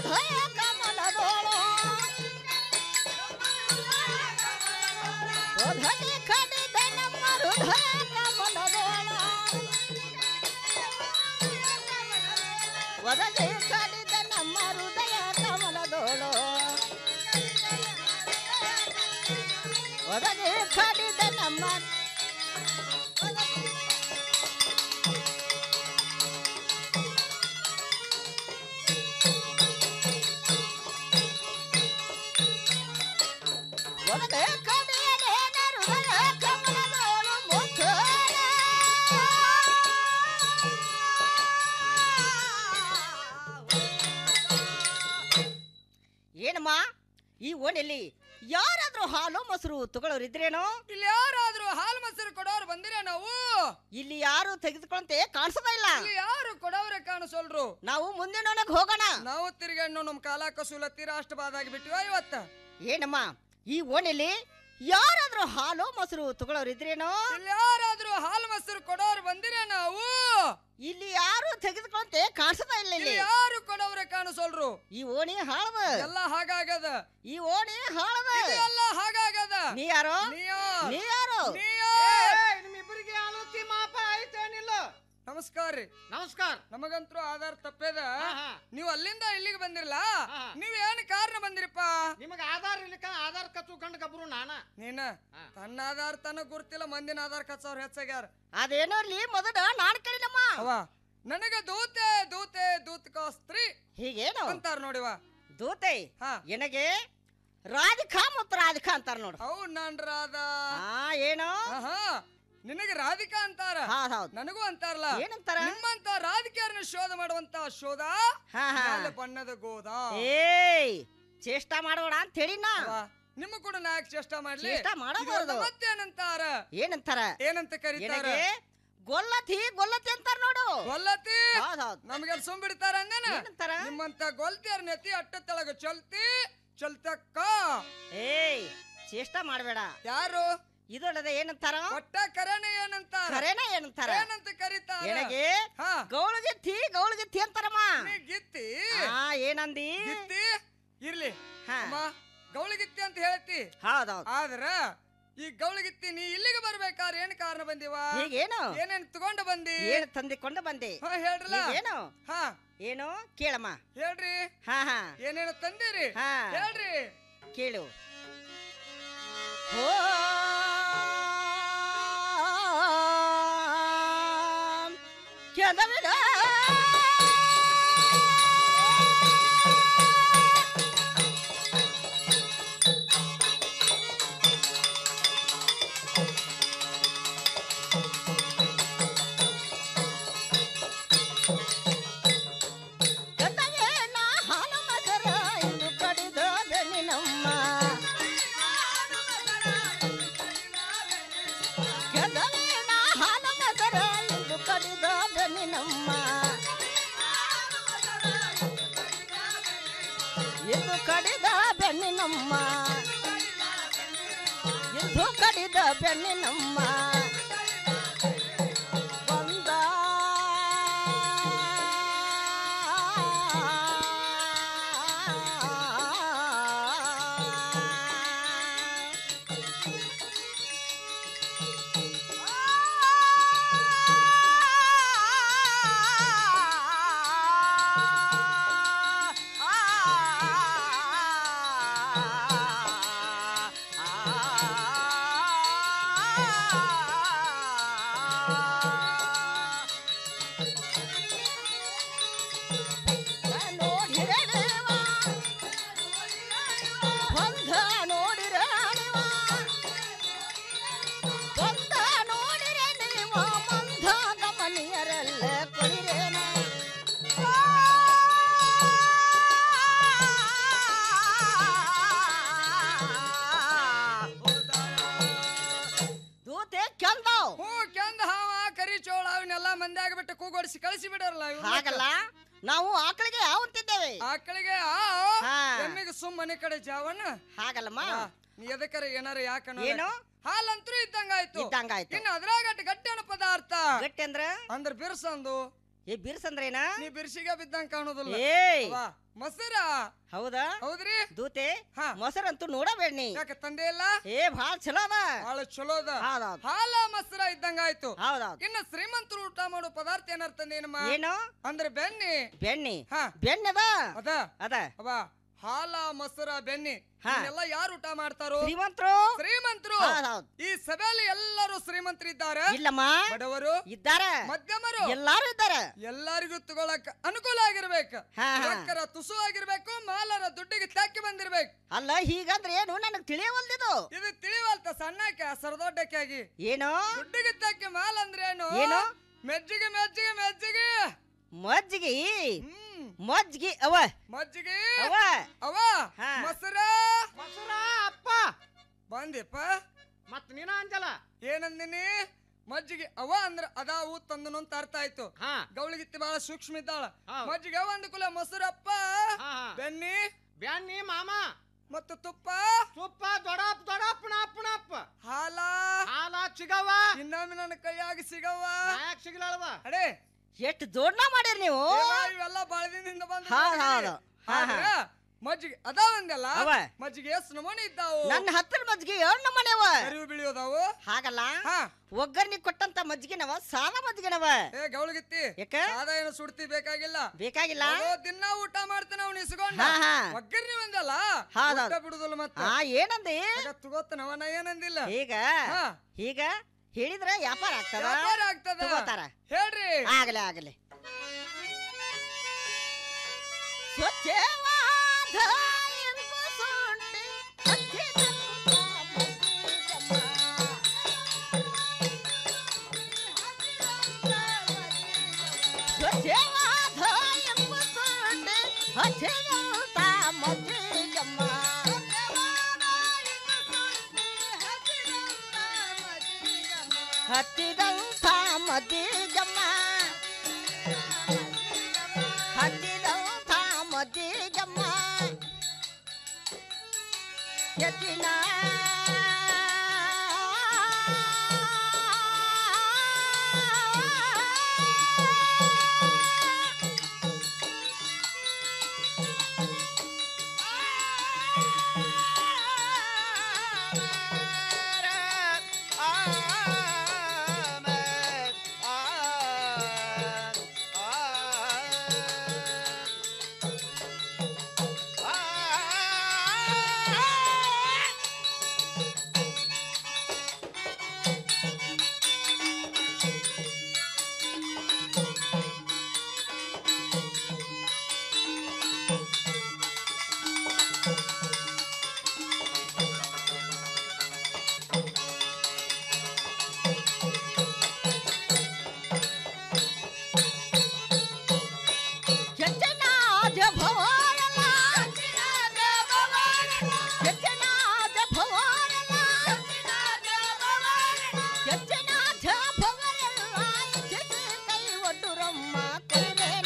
ಹೃದಯ ಕಮಲದೋಳು ಒದಗಿ ಕಡಿದ ನಮ್ಮ ಹೃದಯ ಕಮಲದೋಳ ಒದಗಿ ಕಡಿದ ನಮ್ಮ ಹೃದಯ ಕಮಲದೋಳು ಒದಗಿ ಕಡಿದ ನಮ್ಮ ಒದಗಿ ಕಡಿಯಲೇನ ಹೃದಯ ಕಮಲದೋಳು ಮುಖರ ಏನಮ್ಮ ಈ ಓಣೆಯಲ್ಲಿ ಯಾರಾದ್ರೂ ಹಾಲು ಮೊಸರು ತಗೊಳ್ಳೋರಿದ್ರೇನೋ ಇಲ್ಲಿ ಯಾರಾದ್ರೂ ಹಾಲು ಮೊಸರು ಕೊಡೋರು ಬಂದಿರ ನಾವು ಇಲ್ಲಿ ಯಾರು ತೆಗೆದುಕೊಂತೆ ಕಾಣಿಸೋದೇ ಇಲ್ಲ ಇಲ್ಲಿ ಯಾರು ಕೊಡೋರೆ ಕಾಣಿಸೋಲ್ರು ನಾವು ಮುಂದಿನ ಹೋಗೋಣ ನಾವು ತಿರ್ಗಣ್ಣು ನಮ್ ಕಾಲ ಕಸೂಲತ್ತಿ ರಾಷ್ಟ್ರವಾದಾಗಿ ಬಿಟ್ಟಿವ ಇವತ್ತ ಏನಮ್ಮ ಈ ಓಣೆಯಲ್ಲಿ ಯಾರಾದ್ರೂ ಹಾಲು ಮೊಸರು ತಗೊಳ್ಳೋರಿದ್ರೇನೋ ಇಲ್ಲಿ ಯಾರಾದ್ರೂ ಹಾಲು ಮೊಸರು ಕೊಡೋರು ಬಂದಿರ ನಾವು ಇಲ್ಲಿ ಯಾರು ತೆಗೆದುಕೊಂತೆ ಕಾಣಿಸೋದೇ ಇಲ್ಲ ಇಲ್ಲಿ ಇಲ್ಲಿ ಯಾರು ಕೊಡೋರೆ ಕಾಣಿಸೋಲ್ರು ಈ ಓಣಿ ಹಾಳವ ಎಲ್ಲ ಹಾಗಾಗದ ಈ ಓಣಿ ಹಾಳವ ಇದು ಎಲ್ಲ ಹಾಗಾಗದ ನೀ ಯಾರು ನೀ ಯಾರ್? ನೀ ಯಾರು ನೀ ಯಾರ್? ನಿಮ್ಮಿಬ್ಬರಿಗೆ ಆಲೋಚನೆ ಮಾಪ ಐತೇನಿಲ್ಲ ನಮಸ್ಕಾರ ರೀ ನಮಸ್ಕಾರ ನಮಗಂತೂ ಆಧಾರ್ ತಪ್ಪೇದ ಹಾ. ನೀವು ಅಲ್ಲಿಂದ ಇಲ್ಲಿಗೆ ಬಂದಿರಲ್ಲ ಹಾ. ನೀವ್ ಏನ್ ಕಾರಣ ಬಂದಿರಪ್ಪ ನಿಮಗ ಆಧಾರ್ ಇರ್ಲಿಕ್ಕ ಆಧಾರ್ ಕಚ್ಚು ಗಂಡ ಗಬ್ರು ನಾನ ನೀನ ತನ್ನ ಆಧಾರ್ ತನಗ ಗುರ್ತಿಲ್ಲ ಮಂದಿನ ಆಧಾರ್ ಕಚ್ಚವ್ರ ಹೆಚ್ಚಾಗ್ಯಾರ ಅದೇನೋ ಇರ್ಲಿ ಮೊದಲ ನಾನ್ ಕೇಳಿನಮ್ಮ ಅವ ನನಗ ದೂತೆ ದೂತೆ ದೂತಕ ಸ್ತ್ರೀ ಹೀಗೇನು ಅಂತಾರ ನೋಡಿವ ದೂತೆ ಹಾ ಎನಗೆ ರಾಧಿಕಾ ಮತ್ತು ರಾಧಿಕಾ ಅಂತಾರ ನೋಡು ಅವ್ ನಾನ್ ರಾಧ ಆ ಏನು ಆಹಾ ನಿನಗೆ ರಾಧಿಕಾ ಅಂತಾರ ಹೌದ್ ಹೌದ್ ನನಗೂ ಅಂತಾರಲ್ಲ ಏನಂತಾರ? ನಿಮ್ಮಂತ ರಾಧಿಕಾರನ ಶೋಧ ಮಾಡುವಂತ ಶೋಧ ಹಾ, ಹಾ. ಮ್ಯಾಲೆ ಬಣ್ಣದ ಗೋದ ಏಯ್ ಚೇಷ್ಟ ಮಾಡೋಣ ಅಂತ ಹೇಳಿನ ನಿಮ್ಮ ಕೂಡ ನಾಯಕ್ ಚೇಷ್ಟ ಮಾಡ್ಲಿ ಚೇಷ್ಟ ಮಾಡಬಾರ್ದು. ಇದು ಮತ್ತೇನಂತಾರ ಏನಂತಾರ ಏನಂತ ಕರೀತಾರ ಎನಗೆ ಗೊಲ್ಲತಿ ಗೊಲ್ಲತಿ ಅಂತಾರ ನೋಡು ಗೊಲ್ಲತಿ ಹೌದ್ ಹೌದ್ ನಮ್ಗೆ ಸುಮ್ ಬಿಡ್ತಾರ ಅಂದೇನ ಏನಂತಾರ? ನಿಮ್ಮಂತ ಗೊಲ್ತಿಯರ್ ನೆತಿ ಅಟ್ಟ ತೆಳಗ ಚಲ್ತಿ ಚಲ್ತಕ್ಕ ಏಯ್ ಚೇಷ್ಟ ಮಾಡಬೇಡ ಯಾರು ಇದೊಳದ ಏನಂತಾರ ಒಟ್ಟ ಕರೆನ ಏನಂತಾರ ಕರೆನ ಏನಂತಾರ ಏನಂತ ಕರೀತಾರ ಎನಗೆ ಹಾ ಗೌಳಗಿತ್ತಿ ಗೌಳಗಿತ್ತಿ ಅಂತಾರಮ್ಮ ನೀ ಗಿತ್ತಿ ಆ ಏನಂದಿ ಗಿತ್ತಿ ಇರ್ಲಿ ಹಾ. ಅಮ್ಮ ಗೌಳಿಗಿತ್ತಿ ಅಂತ ಹೇಳ್ತಿ ಹೌದೌದು ಆದ್ರ ಈ ಗೌಳಿಗಿತ್ತಿ ನೀ ಇಲ್ಲಿಗೆ ಬರ್ಬೇಕಾದ್ರೆ ಏನ್ ಕಾರಣ ಬಂದಿವ ಹೀಗೇನು ಏನೇನ್ ತಗೊಂಡು ಬಂದಿ ಏನು ತಂದಿಕೊಂಡು ಬಂದೆ ಹಾ ಹೇಳ್ರಲ್ಲ ಏನು ಹಾ ಏನು ಕೇಳಮ್ಮ ಹೇಳ್ರಿ ಹಾ ಹಾ ಏನೇನು ತಂದಿರಿ ಹಾ. ಹೇಳ್ರಿ ಕೇಳು ಓ ಕೆದವಿದ ಕೆದವೇನ ಹಾಲು ಮಗರ ಎಂದು ಕಡಿದ ಬೆನ್ನಿನಮ್ಮ ಕೆದವೇನ ಹಾಲು ಮಗರ ಎಂದು ಕಡಿದ ಬೆನ್ನಿನಮ್ಮ ಎಂದು ಕಡಿದ ಬೆನ್ನಿನಮ್ಮ ಎಂದು ಕಡಿದ ಬೆನ್ನಿನಮ್ಮ ಬಂದ ನೋಡಿರಲಿವ ಬಂಧ ನೋಡಿರಲಿವ ಬಂಧ ನೋಡಿರೆ ನೀವು ಮಂಧ ಗಮನಿಯರಲ್ಲ ಕುಳಿರೇನ ದೂತೆ ಕೆಂದವ್ ಹೂ ಕೆಂದ ಹಾವ ಕರಿ ಚೋಳ ಅವನ್ನೆಲ್ಲ ಮಂದಿ ಆಗ್ಬಿಟ್ಟು ಕೂಗೊಡಿಸಿ ಕಳಿಸಿ ಬಿಡರಲ್ಲ ಹಾಗಲ್ಲ ನಾವು ಆಕಳಿಗೆ ಯಾವಂತಿದ್ದೇವೆ ಆಕಳಿಗೆ ಆ ಹಾ. ಎಮ್ಮಿಗೆ ಸುಮ್ ಮನೆ ಕಡೆ ಜಾವಣ್ಣ ಹಾಗಲ್ಲಮ್ಮ ನೀ ಎದಕ್ಕರ ಏನಾರ ಯಾಕ ಏನು? ಹಾಲಂತ್ರು ಇದ್ದಂಗಾಯ್ತು ಇದ್ದಂಗಾಯ್ತು. ಇನ್ನು ಅದ್ರಾಗ ಗಟ್ಟಿ ಅನ್ನೋ ಪದಾರ್ಥ ಗಟ್ಟಿ ಅಂದ್ರ ಅಂದ್ರ ಬಿರ್ಸಂದು ಏ ಬಿರ್ಸಂದ್ರೇನ ನೀ ಬಿರ್ಸಿಗೆ ಬಿದ್ದಂಗ ಕಾಣೋದಿಲ್ಲ ಏಯ್ ಅವ್ವ, ಮೊಸರ ಹೌದಾ ಹೌದ್ರಿ ದೂತೆ ಮೊಸರಂತೂ ನೋಡಬೇಡ್ನಿ ಯಾಕೆ ತಂದೆ ಇಲ್ಲ ಏ ಭಾಳ ಚಲೋ ಅದ ಬಹಳ ಚಲೋ ಅದ ಹೌದೌದು. ಹಾಲ ಮೊಸರ ಇದ್ದಂಗ ಆಯ್ತು ಹೌದೌದು. ಇನ್ನ ಶ್ರೀಮಂತರು ಊಟ ಮಾಡೋ ಪದಾರ್ಥ ಏನಾರ ತಂದೇನಮ್ಮ ಏನು ಅಂದ್ರೆ ಬೆಣ್ಣೆ ಬೆಣ್ಣಿ ಹಾ ಬೆಣ್ಣೆ ಅದ ಅದ ಅದ ಅವ ಹಾಲ ಮೊಸರ ಬೆಣ್ಣೆ ಹಾ. ಎಲ್ಲ ಯಾರು ಊಟ ಮಾಡ್ತಾರೋ ಶ್ರೀಮಂತರು ಶ್ರೀಮಂತರು ಹೌದೌದು. ಈ ಸಭೆಯಲ್ಲಿ ಎಲ್ಲರೂ ಶ್ರೀಮಂತರಿದ್ದಾರೆ ಇಲ್ಲಮ್ಮ ಬಡವರು ಇದ್ದಾರ ಮಧ್ಯಮರು ಎಲ್ಲಾರು ಇದ್ದಾರ ಎಲ್ಲರಿಗೂ ತಗೊಳಕ್ ಅನುಕೂಲ ಆಗಿರ್ಬೇಕು ಹಾ, ಹಾ. ರೊಕ್ಕರ ತುಸು ಆಗಿರ್ಬೇಕು ಮಾಲರ ದುಡ್ಡಿಗೆ ತಾಕಿ ಬಂದಿರ್ಬೇಕು ಅಲ್ಲ ಹೀಗಂದ್ರೆ ಏನು ನನಗ್ ತಿಳಿಯವಲ್ದಿದು ಇದು ತಿಳಿವಲ್ತ ಸಣ್ಣಕ್ಕೆ ಸರದೊಡ್ಡಕ್ಕೆ ಆಗಿ ಏನು ದುಡ್ಡಿಗೆ ತಾಕಿ ಮಾಲ್ ಅಂದ್ರೆ ಏನು ಏನು? ಮೆಜ್ಜಿಗೆ ಮೆಜ್ಜಿಗೆ ಮೆಜ್ಜಿಗೆ ಮಜ್ಜಿಗೆ ಮಜ್ಜಿಗೆ ಅವ ಮಜ್ಜಿಗೆ ಅವ ಅವ ಹಾ. ಮೊಸರ ಮೊಸರ ಅಪ್ಪ ಬಂದಿಪ್ಪ ಮತ್ ನೀನ ಅಂಜಲ ಏನಂದಿನಿ ಮಜ್ಜಿಗೆ ಅವ ಅಂದ್ರ ಅದಾವು ತಂದನು ಅಂತ ಅರ್ಥ ಆಯ್ತು ಹಾ. ಗೌಳಿಗಿತ್ತಿ ಬಹಳ ಸೂಕ್ಷ್ಮ ಇದ್ದಾಳ ಹೌದ್. ಮಜ್ಜಿಗೆ ಅವ ಅಂದ ಕುಲ ಮೊಸರಪ್ಪ ಹಾ, ಹಾ. ಬೆನ್ನಿ ಬ್ಯಾನಿ ಮಾಮ ಮತ್ತು ತುಪ್ಪ ತುಪ್ಪ ದೊಡಪ್ ದೊಡಪ್ ನಪ್ ನಪ್ ಹಾಲ ಹಾಲ ಚಿಗವ ಇನ್ನೊಮ್ಮೆ ನನ್ನ ಕೈಯಾಗಿ ಸಿಗವ್ವ ಯಾಕೆ ಸಿಗ್ಲಲ್ವ ಅಡೇ ಎಷ್ಟು ಜೋಡ್ನ ಮಾಡಿರಿ ನೀವು ಇವ ಇವೆಲ್ಲ ಬಾಳದಿಂದ ಬಂದ ಹೌದ್ ಹೌದು. ಹಾ, ಹಾ. ಮಜ್ಜಿಗೆ ಅದಾವಂದಲ್ಲ ಅವ. ಮಜ್ಜಿಗೆ ಎಷ್ಟು ನಮೂನಿ ಇದ್ದಾವು ನನ್ನ ಹತ್ತಿರ ಮಜ್ಜಿಗೆ ಏಳು ನಮ್ಮನೆವ ಅರಿವು ಬೀಳಿಯೋದಾವು ಹಾಗಲ್ಲ ಹಾ. ಒಗ್ಗರ್ನಿ ಕೊಟ್ಟಂತ ಮಜ್ಜಿಗೆನವ ಸಾದ ಮಜ್ಜಿಗೆನವ ಏ ಗೌಳಗಿತ್ತಿ ಯಾಕ? ಸಾದ ಏನು ಸುಡ್ತಿ ಬೇಕಾಗಿಲ್ಲ ಬೇಕಾಗಿಲ್ಲ ಅಗೋ ದಿನ ಊಟ ಮಾಡ್ತಾನ ಅವ್ನು ಇಸ್ಕೊಂಡ ಹಾ, ಹಾ. ಒಗ್ಗರ್ನಿ ಒಂದಲ್ಲ ಹೌದೌದು. ಊಟ ಬಿಡುದಿಲ್ಲ ಮತ್ತೆ ಹಾ ಏನಂದಿ ತಗೋತನವ ನಾ ಏನಂದಿಲ್ಲ ಈಗ ಹಾ. ಈಗ ಹೇಳಿದ್ರೆ ವ್ಯಾಪಾರ ಆಗ್ತದ ವ್ಯಾಪಾರ ಆಗ್ತದ ತಗೋತಾರ ಹೇಳ್ರಿ ಆಗಲೇ ಆಗಲೇ ಸ್ವಚ್ಛವಾದ ಇಂಪು ಸೊಂಟೆ ಹಚ್ಚಿದಂತ ಮಜ್ಜಿಗಮ್ಮ. ಸ್ವಚ್ಛವಾದ ಇಂಪು ಸೊಂಟೆ ಹಚ್ಚಿದಂತ ಮಜ್ಜಿಗಮ್ಮ. ಹತ್ತಿದಂಥ ಮಜ್ಜಿಗಮ್ಮ ಹತ್ತಿದಂಥ ಮಜ್ಜಿಗಮ್ಮ ಎತ್ತಿನ ಕೆಚ್ಚನಾದ ಭವಾರಲ ಕೆಚ್ಚನಾದ ಭವಾರಲ ಕೆಚ್ಚನಾದ ಭವಾರಲ ಕೆಚ್ಚ ಕೈ ಒಡ್ಡುರಮ್ಮ ಕೈರೇನ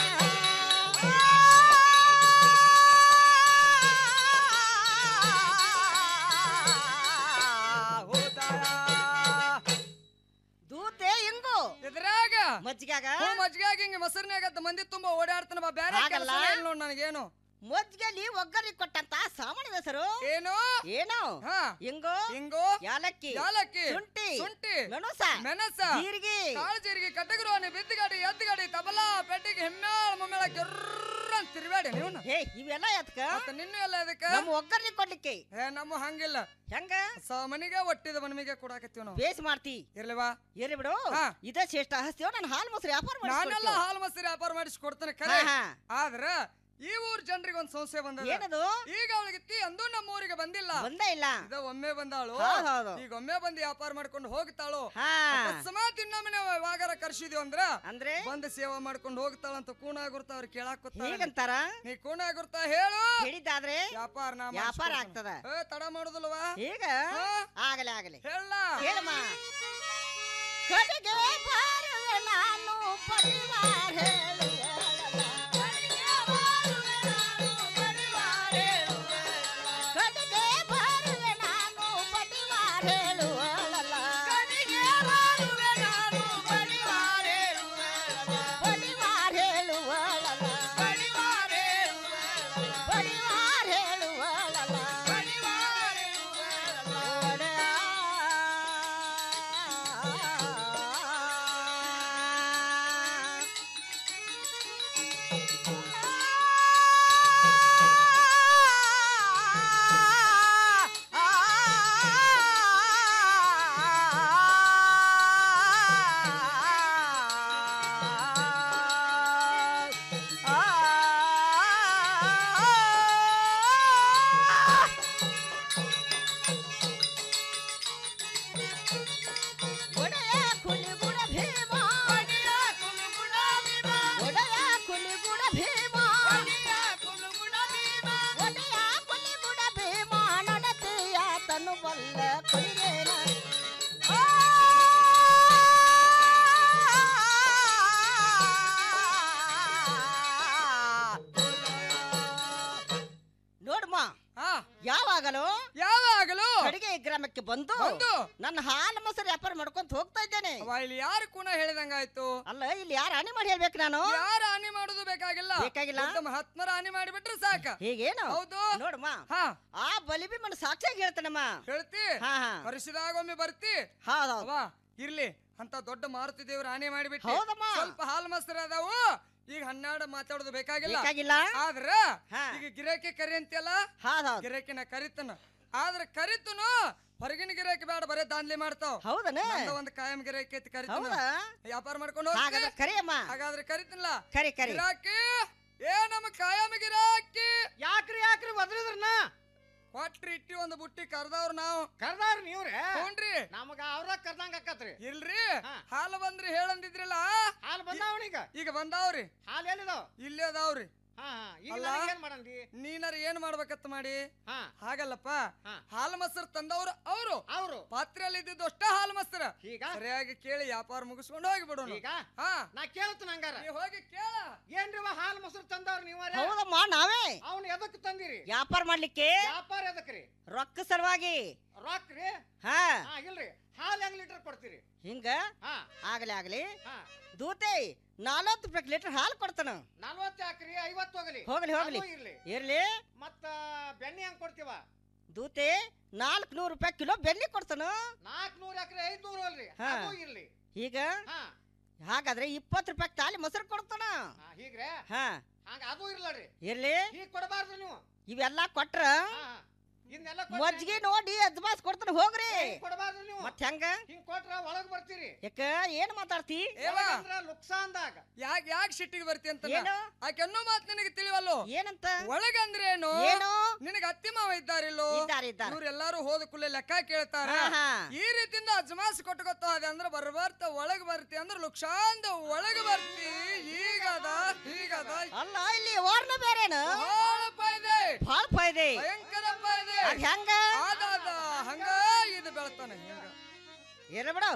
ದೂತೆ ಹಿಂಗು ಎದ್ರಾಗ ಮಜ್ಜಿಗಾಗ ಹ್ಞೂ ಮಜ್ಜಿಗೆ ಹಿಂಗ ಮೊಸರಿನಾಗ ಮಂದಿ ತುಂಬಾ ಓಡಾಡ್ತಾನ ಬಾ ಬೇರೆ ಹಾಗಲ್ಲ? ಕೆಲಸ ನೋಡ್ ನನಗೇನು ಮಜ್ಜಿಗೆಲಿ ಒಗ್ಗರಿ ಕೊಟ್ಟಂತ ಸಾಮಾನ್ಯದ ಹೆಸರು ಏನು ಏನು ಹಾ ಹಿಂಗು ಹಿಂಗು ಯಾಲಕ್ಕಿ ಯಾಲಕ್ಕಿ ಶುಂಠಿ ಶುಂಠಿ ಮೆಣಸ ಮೆಣಸ ಜೀರಿಗೆ ಕಾಳು ಜೀರಿಗೆ ಕಟ್ಟಗಿರೋನಿ ಬಿದ್ದುಗಾಡಿ ಎದ್ದುಗಾಡಿ ತಬಲಾ ಪೆಟ್ಟಿಗೆ ಹೆಮ್ಮೇಳ ಮುಮ್ಮೇಳ ಗೆರ್ರ ಅಂತ ತಿರ್ಬೇಡಿ ನೀವು ಹೇ ಇವೆಲ್ಲ ಎತ್ಕ ಮತ್ತೆ ನಿನ್ನ ಎಲ್ಲ ಅದಕ್ಕೆ ನಮ್ಮ ಒಗ್ಗರ್ನಿ ಕೊಡ್ಲಿಕ್ಕೆ ಏ ನಮ್ಮ ಹಂಗಿಲ್ಲ ಹೆಂಗ ಸ ಮನಿಗೆ ಒಟ್ಟಿದ ಮನಿಗೆ ಕೊಡಾಕತ್ತೀವಿ ನಾವು ಬೇಸ್ ಮಾಡ್ತಿ ಇರ್ಲಿವಾ ಇರ್ಲಿ ಬಿಡು ಹಾ. ಇದ ಶ್ರೇಷ್ಠ ಹಸ್ತಿಯೋ ನಾನು ಹಾಲು ಮೊಸರು ವ್ಯಾಪಾರ ನಾನೆಲ್ಲ ಮಾಡಿಸ್ಕೊಡ್ತೀವಿ. ಹಾಲು ಮೊಸರು ವ್ಯಾಪಾರ ಮಾಡಿಸಿ ಕೊಡ್ತೇನೆ ಖರೆ ಹಾ, ಹಾ. ಆದ್ರ ಈ ಊರ್ ಜನರಿಗೆ ಒಂದ್ ಸಮಸ್ಯೆ ಬಂದದ ಏನದು? ಈಗ ಅವಳಿಗೆ ಅಂದು ನಮ್ಮ ಊರಿಗೆ ಬಂದಿಲ್ಲ ಬಂದೇ ಇಲ್ಲ ಇದ ಒಮ್ಮೆ ಬಂದಾಳು ಹೌದ್ ಹೌದು. ಈಗ ಒಮ್ಮೆ ಬಂದು ವ್ಯಾಪಾರ ಮಾಡ್ಕೊಂಡು ಹೋಗ್ತಾಳು ಹಾ. ಅಕಸ್ಮಾತ್ ಇನ್ನೊಮ್ಮೆ ನಾವು ಯಾವಾಗಾರ ಕರ್ಸಿದ್ವಿ ಅಂದ್ರ ಅಂದ್ರೆ ಬಂದು ಸೇವಾ ಮಾಡ್ಕೊಂಡು ಹೋಗ್ತಾಳಂತ ಕೂನ ಗುರ್ತ ಅವ್ರು ಕೇಳಾಕ್ ಹೇಗಂತಾರ ನೀ ಕೂನ ಗುರ್ತ ಹೇಳು ಹೇಳಿದ್ದಾದ್ರೆ ವ್ಯಾಪಾರ ನಾ ವ್ಯಾಪಾರ ಮಾಡಿಸ್ಕೊಡ್ತೇನೆ. ಆಗ್ತದ ಏ, ತಡ ಮಾಡುದಿಲ್ವಾ ಈಗ ಹಾ? ಆಗಲೇ ಆಗಲೇ ಹೇಳ ಹೇಳಮ್ಮ ಕಡೆಗೆ ಬಾರುವೆ ನಾನು ಪರಿವಾರ ಹೇಳುವೆ. ಕಡೆಗೆ ಬಾರುವೆ ನಾನು ಪರಿವಾರ ಹೇಳುವಳಲ್ಲ. ಪರಿವಾರ ಭೀಮ ಒಡೆಯ ಕುಲುಗುಣ ಭೀಮ ಒಡೆಯ ಕುಲುಗುಣ ಭೀಮ ನಡತೆಯ ತನು ಬಲ್ಲ ಕುರಿರೇನ ನೋಡಮ್ಮ ಯಾವಾಗಲೂ ಯಾವಾಗಲೂ ಕಡೆಗೆ ಗ್ರಾಮಕ್ಕೆ ಬಂದು ಬಂದು ನನ್ನ ಹಾಲು ಮೊಸರು ವ್ಯಾಪಾರ ಮಾಡ್ಕೊಂತ ಹೋಗ್ತಾ ಇದ್ದೇನೆ ಅವ ಇಲ್ಲಿ ಯಾರು ಕುಣ ಹೇಳಿದಂಗಾಯ್ತು ಅಲ್ಲ ಇಲ್ಲಿ ಯಾರು ಹಾನಿ ಮಾಡಿ ಹೇಳ್ಬೇಕು ನಾನು ಯಾರು ಹಾನಿ ಮಾಡುದು ಬೇಕಾಗಿಲ್ಲ ಬೇಕಾಗಿಲ್ಲ? ದೊಡ್ಡ ಮಹಾತ್ಮರ ಹಾನಿ ಮಾಡಿಬಿಟ್ರೆ ಸಾಕ ಹೀಗೇನು ಹೌದು ನೋಡಮ್ಮ ಹಾ ಆ ಬಲಿಬಿಮ್ಮನ ಸಾಕ್ಷಿಯಾಗಿ ಹೇಳ್ತಾನಮ್ಮ ಹೇಳ್ತಿ ಹಾ, ಹಾ. ವರ್ಷದಾಗ ಒಮ್ಮೆ ಬರ್ತಿ ಹೌದೌದು ಅವ ಇರ್ಲಿ ಅಂತ ದೊಡ್ಡ ಮಾರುತಿ ದೇವ್ರ ಹಾನಿ ಮಾಡಿಬಿಟ್ಟು ಹೌದಮ್ಮ. ಸ್ವಲ್ಪ ಹಾಲು ಮೊಸರು ಅದಾವು ಈಗ ಹನ್ನೆರಡು ಮಾತಾಡೋದು ಬೇಕಾಗಿಲ್ಲ ಬೇಕಾಗಿಲ್ಲ? ಆದ್ರ ಈಗ ಗಿರಾಕಿ ಕರಿ ಅಂತೆಲ್ಲ ಗಿರಾಕಿನ ಕರಿತನ ಆದ್ರ ಕರಿತನು ಹೊರಗಿನ ಗಿರಾಕಿ ಬೇಡ ಬರೇ ದಾನ್ಲಿ ಮಾಡ್ತಾವ್ ಹೌದನ? ನಂದು ಒಂದ್ ಕಾಯಂ ಗಿರಾಕಿ ಐತಿ ಕರಿತನ ಹೌದಾ? ವ್ಯಾಪಾರ ಮಾಡ್ಕೊಂಡು ಹಾಗಾದ್ರೆ ಕರಿಯಮ್ಮ. ಹಾಗಾದ್ರೆ ಕರಿತನಲ್ಲ ಕರಿ ಕರಿ ಗಿರಾಕಿ ಏ ನಮ್ಮ ಕಾಯಂ ಗಿರಾಕಿ ಯಾಕ್ರಿ ಯಾಕ್ರಿ ಒದ್ರಿದ್ರನ ಕೊಟ್ರಿ ಇಟ್ಟಿ ಒಂದು ಬುಟ್ಟಿ ಕರ್ದವ್ರ ನಾವು ಕರ್ದಾರ ನೀವ್ರೆ ಹ್ಞೂನ್ರಿ ನಮಗ ಅವ್ರ ಕರ್ದಂಗ ಆಕತ್ರಿ ಇಲ್ರಿ ಹಾಲು ಬಂದ್ರಿ ಹೇಳಂದಿದ್ರಲ್ಲ ಹಾಲು ಬಂದಾವಣೀಗ ಈಗ ಬಂದಾವ್ರಿ ಹಾಲು ಎಲ್ಲಿದಾವ ಇಲ್ಲೇ ಅದಾವ್ರಿ ಹಾ ಹಾ ಈಗ ಅಲ್ಲ? ನನಗ್ ಏನ್ ಮಾಡಂದಿ ನೀನಾರ ಏನ್ ಮಾಡ್ಬೇಕತ್ತ ಮಾಡಿ ಹಾ ಹಾಗಲ್ಲಪ್ಪ ಹಾಲು ಮೊಸರು ತಂದವ್ರು ಅವರು ಅವ್ರು ಪಾತ್ರೆಯಲ್ಲಿ ಇದ್ದಿದ್ದು ಅಷ್ಟ ಹಾಲು ಮೊಸರು ಈಗ ಸರಿಯಾಗಿ ಕೇಳಿ ವ್ಯಾಪಾರ ಮುಗಿಸ್ಕೊಂಡು ಹೋಗಿ ಬಿಡೋಣ ಈಗ ಹಾ ನಾ ಕೇಳ್ತೀನಿ ಹಂಗಾರ ನೀವ್ ಹೋಗಿ ಕೇಳ ಏನ್ರಿವ ಹಾಲು ಮೊಸರು ತಂದವ್ರ ನೀವರೇ ಹೌದಮ್ಮ ನಾವೇ ಅವ್ನ ಎದಕ್ ತಂದಿರಿ ವ್ಯಾಪಾರ ಮಾಡ್ಲಿಕ್ಕೆ ವ್ಯಾಪಾರ ಎದಕ್ರಿ ರೊಕ್ಕ ಸಲುವಾಗಿ ರೊಕ್ಕ ರೀ ಹಾ ಹಾ ಇಲ್ರಿ ಹಾಲು ಹೆಂಗ್ ಲೀಟರ್ ಕೊಡ್ತೀರಿ ಹಿಂಗ ಹಾ ಆಗ್ಲಿ ಆಗ್ಲಿ ಹಾ ದೂತೆ ನಲವತ್ತು ರೂಪಾಯಿ ಲೀಟರ್ ಹಾಲು ಕೊಡ್ತಾನ ನಲ್ವತ್ತು ಹಾಕ್ರಿ ಐವತ್ತು ಹೋಗಲಿ ಹೋಗ್ಲಿ ಹೋಗ್ಲಿ ಅದು ಇರ್ಲಿ ಇರ್ಲಿ ಮತ್ತ ಬೆಣ್ಣೆ ಹೆಂಗ್ ಕೊಡ್ತೀವ ದೂತೆ ನಾಲ್ಕು ನೂರು ರೂಪಾಯಿ ಕಿಲೋ ಬೆಣ್ಣೆ ಕೊಡ್ತಾನ ನಾಲ್ಕನೂರು ಎಕರೆ ಐದ್ನೂರು ಅಲ್ರಿ ಹಾ. ಅದು ಇರ್ಲಿ ಈಗ ಹಾ ಹಾಗಾದ್ರೆ ಇಪ್ಪತ್ತು ರೂಪಾಯಿ ತಾಲಿ ಮೊಸರು ಕೊಡ್ತಾನ ಹಾ, ಹೀಗ್ರೆ ಹಾ ಹಂಗ ಅದು ಇರ್ಲರಿ ಇರ್ಲಿ ಹೀಗ್ ಕೊಡಬಾರ್ದು ನೀವು ಇವೆಲ್ಲ ಕೊಟ್ರ ಹಾ, ಹಾ. ಇದನ್ನೆಲ್ಲ ಮಜ್ಜಿಗೆ ನೋಡಿ ಅಜ್ಮಾಸ್ ಕೊಡ್ತಾನ ಹೋಗ್ರಿ ಕೊಡಬಾರ್ದು ನೀವು ಮತ್ ಹೆಂಗ ಹಿಂಗ್ ಕೊಟ್ರ ಒಳಗ್ ಬರ್ತೀರಿ ಯಾಕ ಏನ್ ಮಾತಾಡ್ತಿ ಒಳಗಂದ್ರ ಲುಕ್ಸಾನ್ದಾಗ ಯಾಕ್ ಯಾಕ್ ಸಿಟ್ಟಿಗೆ ಬರ್ತಿ ಅಂತ ಏನು? ಆಕೆನ್ನೋ ಮಾತು ನಿನಗೆ ತಿಳಿವಲ್ಲೋ ಏನಂತ ಒಳಗಂದ್ರೆ ಏನು ಏನು? ನಿನಗೆ ಅತ್ತಿ ಮಾವ ಇದ್ದಾರಿಲ್ಲೋ ಇದ್ದಾರೆ, ಇದ್ದಾರೆ. ಇವ್ರೆಲ್ಲಾರು ಹೋದ ಕೂಡಲೇ ಲೆಕ್ಕ ಕೇಳ್ತಾರ ಹಾ, ಹಾ. ಈ ರೀತಿಯಿಂದ ಅಜ್ಮಾಸ್ ಕೊಟ್ಕೊತ ಅದ ಅಂದ್ರೆ ಬರ್ಬರ್ತ ಒಳಗ್ ಬರ್ತಿ ಅಂದ್ರೆ ಲುಕ್ಷಾಂದ ಒಳಗ್ ಬರ್ತಿ ಈಗದ ಈಗದ ಅಲ್ಲ ಇಲ್ಲಿ ಓರ್ನ ಬೇರೇನು ಬಹಳಪ್ಪ ಇದೆ ಭಾಳ ಫಾಯ್ದೆ ಭಯಂಕರಪ್ಪ ಇದೆ ಅದ್ ಹೆಂಗ ಅದಾದ ಹಂಗ ಇದು ಬೆಳತಾನೆ ಹಿಂಗ ಏನ ಬಿಡು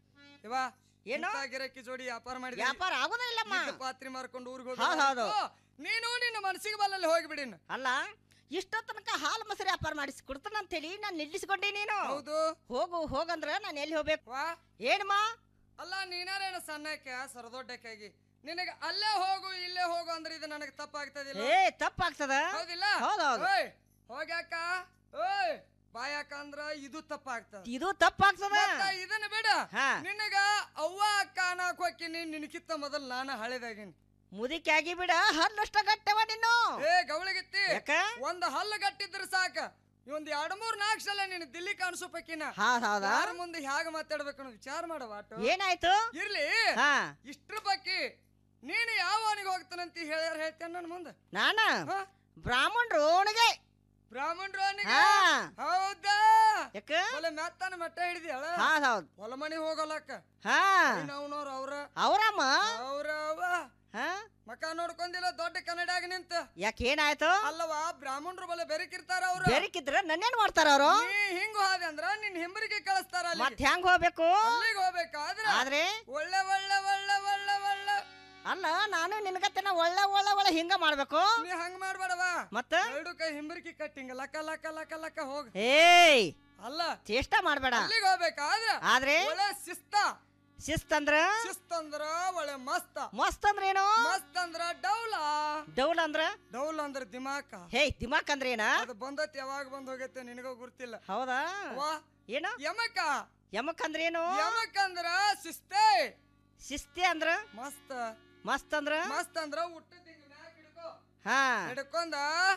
ಇವ ಏನು? ಇಂಥ ಗಿರಕ್ಕಿ ಜೋಡಿ ವ್ಯಾಪಾರ ಮಾಡಿ ವ್ಯಾಪಾರ ಆಗೋದೇ ಇಲ್ಲಮ್ಮ ಪಾತ್ರೆ ಮಾರ್ಕೊಂಡು ಊರಿಗೆ ಹೌದ್ ಹೌದು. ನೀನು ನಿನ್ನ ಮನಸ್ಸಿಗೆ ಬಲ್ಲಲ್ಲಿ ಹೋಗ್ಬಿಡಿನ ಅಲ್ಲ ಇಷ್ಟ ತನಕ ಹಾಲು ಮೊಸರು ವ್ಯಾಪಾರ ಮಾಡಿಸಿ ಕೊಡ್ತಾನ ಅಂತೇಳಿ ನಾನು ನಿಲ್ಲಿಸ್ಕೊಂಡೆ ನೀನು ಹೌದು ಹೋಗು ಹೋಗಂದ್ರ ನಾನು ಎಲ್ಲಿ ಹೋಗ್ಬೇಕು ವಾ ಏನಮ್ಮ ಅಲ್ಲ ನೀನಾರೇನ ಸಣ್ಣಕ್ಕೆ ಸರದೊಡ್ಡಕ್ಕಾಗಿ ನಿನಗೆ ಅಲ್ಲೇ ಹೋಗು ಇಲ್ಲೇ ಹೋಗು ಅಂದ್ರೆ ಇದು ನನಗೆ ತಪ್ಪಾಗ್ತದಿಲ್ಲ ಏ ತಪ್ಪಾಗ್ತದ ಹೌದಿಲ್ಲ ಹೌದೌದು. ಓಯ್ ಹೋಗ್ಯಾಕ ಓಯ್ ಬಾಯಾಕ ಅಂದ್ರ ಇದು ತಪ್ಪಾಗ್ತದ ಇದು ತಪ್ಪಾಗ್ತದ ಮತ್ತ ಇದನ್ನ ಬಿಡ ಹಾ. ನಿನಗ ಅವ್ವ ಅಕ್ಕ ಅನ್ನಕ್ ಹೋಗ್ತೀನಿ ನಿನಕಿತ್ತ ಮೊದಲ್ ನಾನು ಹಳೆದಾಗಿನಿ ಮುದಿಕೆ ಆಗಿ ಬಿಡ ಹಲ್ಲಷ್ಟ ಗಟ್ಟವ ನೀನು ಏ ಗವಳಿಗಿತ್ತಿ ಯಾಕ? ಒಂದ್ ಹಲ್ಲು ಗಟ್ಟಿದ್ರ ಸಾಕ ಒಂದ್ ಎರಡ್ ಮೂರ್ ನಾಲ್ಕು ಸಲ ನೀನು ದಿಲ್ಲಿ ಕಾಣಿಸೋ ಪಕ್ಕಿನ ಹೌದ್ ಹೌದಾ? ಯಾರ ಮುಂದೆ ಹ್ಯಾಗ ಮಾತಾಡ್ಬೇಕು ಅನ್ನೋದು ವಿಚಾರ ಮಾಡವ ಆಟೋ ಏನಾಯ್ತು ಇರ್ಲಿ ಹಾ. ಇಷ್ಟ್ರ ಬಗ್ಗೆ ನೀನು ಯಾವ ಅವನಿಗೆ ಹೋಗ್ತಾನಂತ ಹೇಳ್ಯಾರ ಹೇಳ್ತೇನೆ ನನ್ನ ಮುಂದೆ ನಾನ ಬ್ರಾಹ್ಮಣರು ಓಣಿಗೆ ಬ್ರಾಹ್ಮಣರು ಅವನಿಗೆ ಹಾ. ಹೌದಾ ಯಾಕ ಒಲೆ ಮೆತ್ತಾನ ಮಟ್ಟ ಹಿಡಿದ್ಯಾಳ ಹೌದ್ ಹೌದ್ ಹೊಲ ಮನೆ ಹೋಗಲಕ್ಕ ಹಾ ಅವನವ್ರ ಅವ್ರ ಅವ್ರಮ್ಮ ಅವ್ರವ ಹಾ ಮಕ ನೋಡ್ಕೊಂಡಿಲ್ಲ ದೊಡ್ಡ ಕನ್ನಡಿಯಾಗ ನಿಂತ ಯಾಕೆ ಏನಾಯ್ತು ಅಲ್ಲವಾ ಬ್ರಾಹ್ಮಣರು ಬಲೆ ಬೆರಕಿರ್ತಾರ ಅವ್ರು ಬೆರಕಿದ್ರ ನನ್ನೇನ್ ಮಾಡ್ತಾರ ಅವರು ನೀ ಹಿಂಗ ಹೋದೆ ಅಂದ್ರ ನಿನ್ ಹಿಂಬರಿಗೆ ಕಳಿಸ್ತಾರ ಅಲ್ಲಿ ಮತ್ ಹೆಂಗ್ ಹೋಗ್ಬೇಕು ಅಲ್ಲಿಗೆ ಹೋಗ್ಬೇಕಾದ್ರೆ ಆದ್ರೆ ಒಳ್ಳೆ ಒಳ್ಳೆ ಒಳ್ಳೆ ಒಳ್ಳೆ ಒಳ್ಳೆ ಅಲ್ಲ ನಾನು ನಿನ್ಗತ್ತನ ಒಳ್ಳೆ ಒಳ್ಳೆ ಒಳ್ಳೆ ಹಿಂಗ ಮಾಡ್ಬೇಕು ನೀ ಹಂಗ ಮಾಡ್ಬೇಡವ ಮತ್ತ ಎರಡು ಕೈ ಹಿಂಬರಿಕಿ ಕಟ್ಟಿಂಗ ಲಕ್ಕ ಲಕ್ಕ ಲಕ್ಕ ಲಕ್ಕ ಹೋಗ ಏಯ್ ಅಲ್ಲ ಚೇಷ್ಟ ಮಾಡ್ಬೇಡ ಅಲ್ಲಿಗೆ ಹೋಗ್ಬೇಕಾದ್ರೆ ಆದ್ರೆ ಒಳ್ಳೆ ಶಿಸ್ತ ಶಿಸ್ತಂದ್ರ ಶಿಸ್ತಂದ್ರ ಒಳ್ಳೆ ಮಸ್ತ ಮಸ್ತ್ ಅಂದ್ರ ಏನು ಮಸ್ತ್ ಅಂದ್ರ ಡೌಲ ಡೌಲ್ ಅಂದ್ರ ಡೌಲ್ ಅಂದ್ರ ದಿಮಾಕ ಹೇ ದಿಮಾಕ್ ಅಂದ್ರ ಏನ ಅದು ಬಂದತ್ ಯಾವಾಗ ಬಂದ್ ಹೋಗೈತೆ ನಿನಗೂ ಗುರ್ತಿಲ್ಲ ಹೌದಾ ವಾ ಏನು ಯಮಕ ಯಮಕ್ ಅಂದ್ರ ಏನು ಯಮಕ್ ಅಂದ್ರ ಶಿಸ್ತೆ ಶಿಸ್ತಿ ಅಂದ್ರ ಮಸ್ತ್ ಮಸ್ತ್ ಅಂದ್ರ ಮಸ್ತ್ ಅಂದ್ರ ಹುಟ್ಟದ ಹಿಂಗ ಮ್ಯಾಕ್ ಹಿಡ್ಕೋ ಹಾ ಹಿಡ್ಕೊಂಡ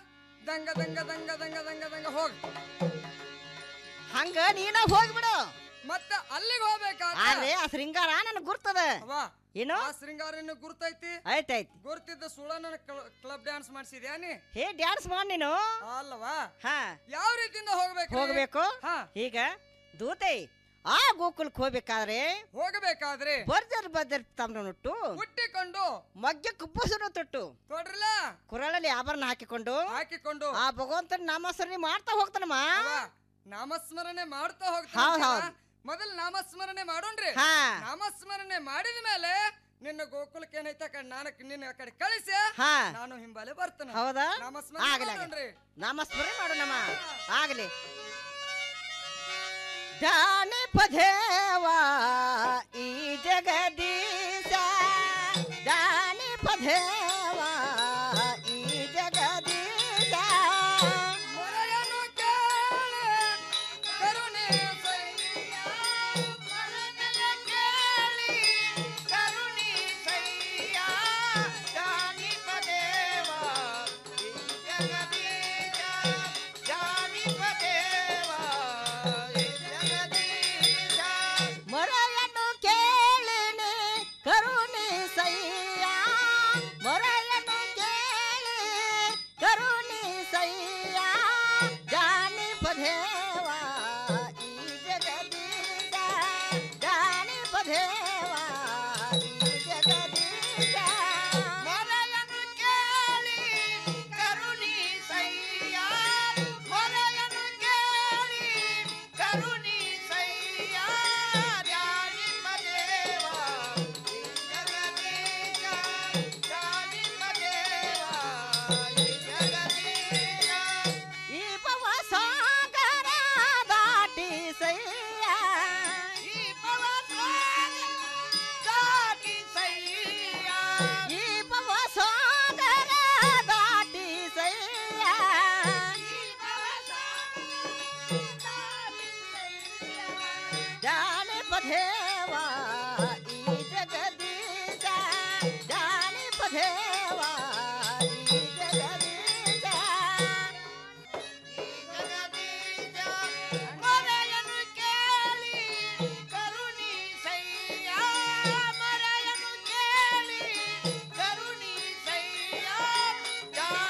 ದಂಗ ದಂಗ ದಂಗ ದಂಗ ದಂಗ ದಂಗ ಹೋಗ್ ಹಂಗ ನೀನ ಹೋಗ್ಬಿಡು ಮತ್ತ ಅಲ್ಲಿಗೆ ಹೋಗ್ಬೇಕಾದ್ರೆ ಆದ್ರೆ ಆ ಶೃಂಗಾರ ನನಗ್ ಗುರ್ತದ ಅವ್ವ, ಏನು ಆ ಶೃಂಗಾರ ಇನ್ನು ಗುರ್ತೈತಿ ಆಯ್ತಾಯ್ತು ಗುರ್ತಿದ್ದ ಸುಳ ನನ್ನ ಕ್ಲಬ್ ಡ್ಯಾನ್ಸ್ ಮಾಡಿಸಿದ್ಯಾ ನೀ ಹೇ ಡ್ಯಾನ್ಸ್ ಮಾಡ್ ನೀನು ಅಲ್ಲವಾ ಹಾ ಯಾವ ರೀತಿಯಿಂದ ಹೋಗ್ಬೇಕು ಹೋಗ್ಬೇಕು ಹಾ ಈಗ ದೂತೆ ಆ ಗೋಕುಲಕ್ಕೆ ಹೋಗ್ಬೇಕಾದ್ರೆ ಹೋಗಬೇಕಾದ್ರೆ ಬರ್ಜರ್ ಬರ್ಜರ್ ತಮ್ಮನುಟ್ಟು ಹುಟ್ಟಿಕೊಂಡು ಮಗ್ಗೆ ಕುಪ್ಪಸನು ತೊಟ್ಟು ತೊಡ್ರಲ್ಲ ಕುರಳಲ್ಲಿ ಆಭರಣ ಹಾಕಿಕೊಂಡು ಹಾಕಿಕೊಂಡು ಆ ಭಗವಂತನ ನಾಮಸ್ಮರಣೆ ಮಾಡ್ತಾ ಹೋಗ್ತಾನಮ್ಮ ನಾಮಸ್ಮರಣೆ ಮಾಡ್ತಾ ಹೌದ್ ಹೋಗ್ತಾ ಹೌದ್. ಮೊದಲು ನಾಮಸ್ಮರಣೆ ಮಾಡೋಣ್ರಿ ಹಾ. ನಾಮಸ್ಮರಣೆ ಮಾಡಿದ ಮೇಲೆ ನಿನ್ನ ಗೋಕುಲಕ್ಕೆ ಏನೈತೆ ಆ ಕಡೆ ನಾನು ನಿನ್ನ ಆ ಕಡೆ ಕಳಿಸಿ ಹಾ. ನಾನು ಹಿಂಬಾಲೆ ಬರ್ತೇನೆ ಹೌದಾ ನಾಮಸ್ಮರಣೆ ಆಗಲಿ ಮಾಡೋಣ್ರಿ ನಾಮಸ್ಮರಣೆ ಮಾಡೋಣಮ್ಮ ಆಗಲಿ ದಾನಿ ಪದೇವಾ ಈ ಜಗದೀಶ ದಾನಿ ಪದೇವಾ ಈ ಜಗದೀಶ ಮೊರೆಯನ್ನು ಕೇಳಿ ಕರುಣೆ ಸೈಯ, ಮೊರೆಯನ್ನು ಕೇಳಿ ಕರುಣೆ ಸೈಯ, ಜಾನಿಪದೇವ, ಈ ಜಗದೀಶ, ಜಾನಿಪದೇವ, ಈ ಜಗದೀಶ. ಮೊರೆಯನ್ನು ಕೇಳಿನಿ ಕರುಣಿ ಸಯ್ಯ ಮೊರೆಯನ್ನು ಕೇಳಿ ಕರುಣಿ ಸಯ್ಯ ಜಾನಿ ಪದೇವ ಈ ಜಗದೀಶ ಜಾನಿ ಪದೇವ ಈ ಜಗದೀಶ ಮೊರೆಯನ್ನು ಕೇಳಿ ಕರುಣಿ ಸೈಯ, ಮೊರೆಯನ್ನು ಕೇಳಿ ಕರುಣಿ ಸೈಯ, ಜಾನಿಪದೇವ, ಈ ಜಗದೀಶ, ಜಾನಿಪದೇವ, ಈ ಜಗದೀಶ. ಈ ಭವ ಸಾಗರ ದಾಟಿ ಸಯ್ಯ ಈ ಭವ ಸಾಗರ ದಾಟಿ ಸೈಯ, ಈ ಭವ ಸಾಗರ ದಾಟಿ ಸಯ್ಯ ಜಾನಿ ಪದೇವ ಈ ಜಗದೀಶ ಜಾನಿ ಪದೇವ ಈ ಜಗದೀಶ ಮೊರೆಯನ್ನು ಕೇಳಿ ಕರುಣಿ ಸೈಯ, ಮೊರೆಯನ್ನು ಕೇಳಿ ಕರುಣಿ ಸೈಯ,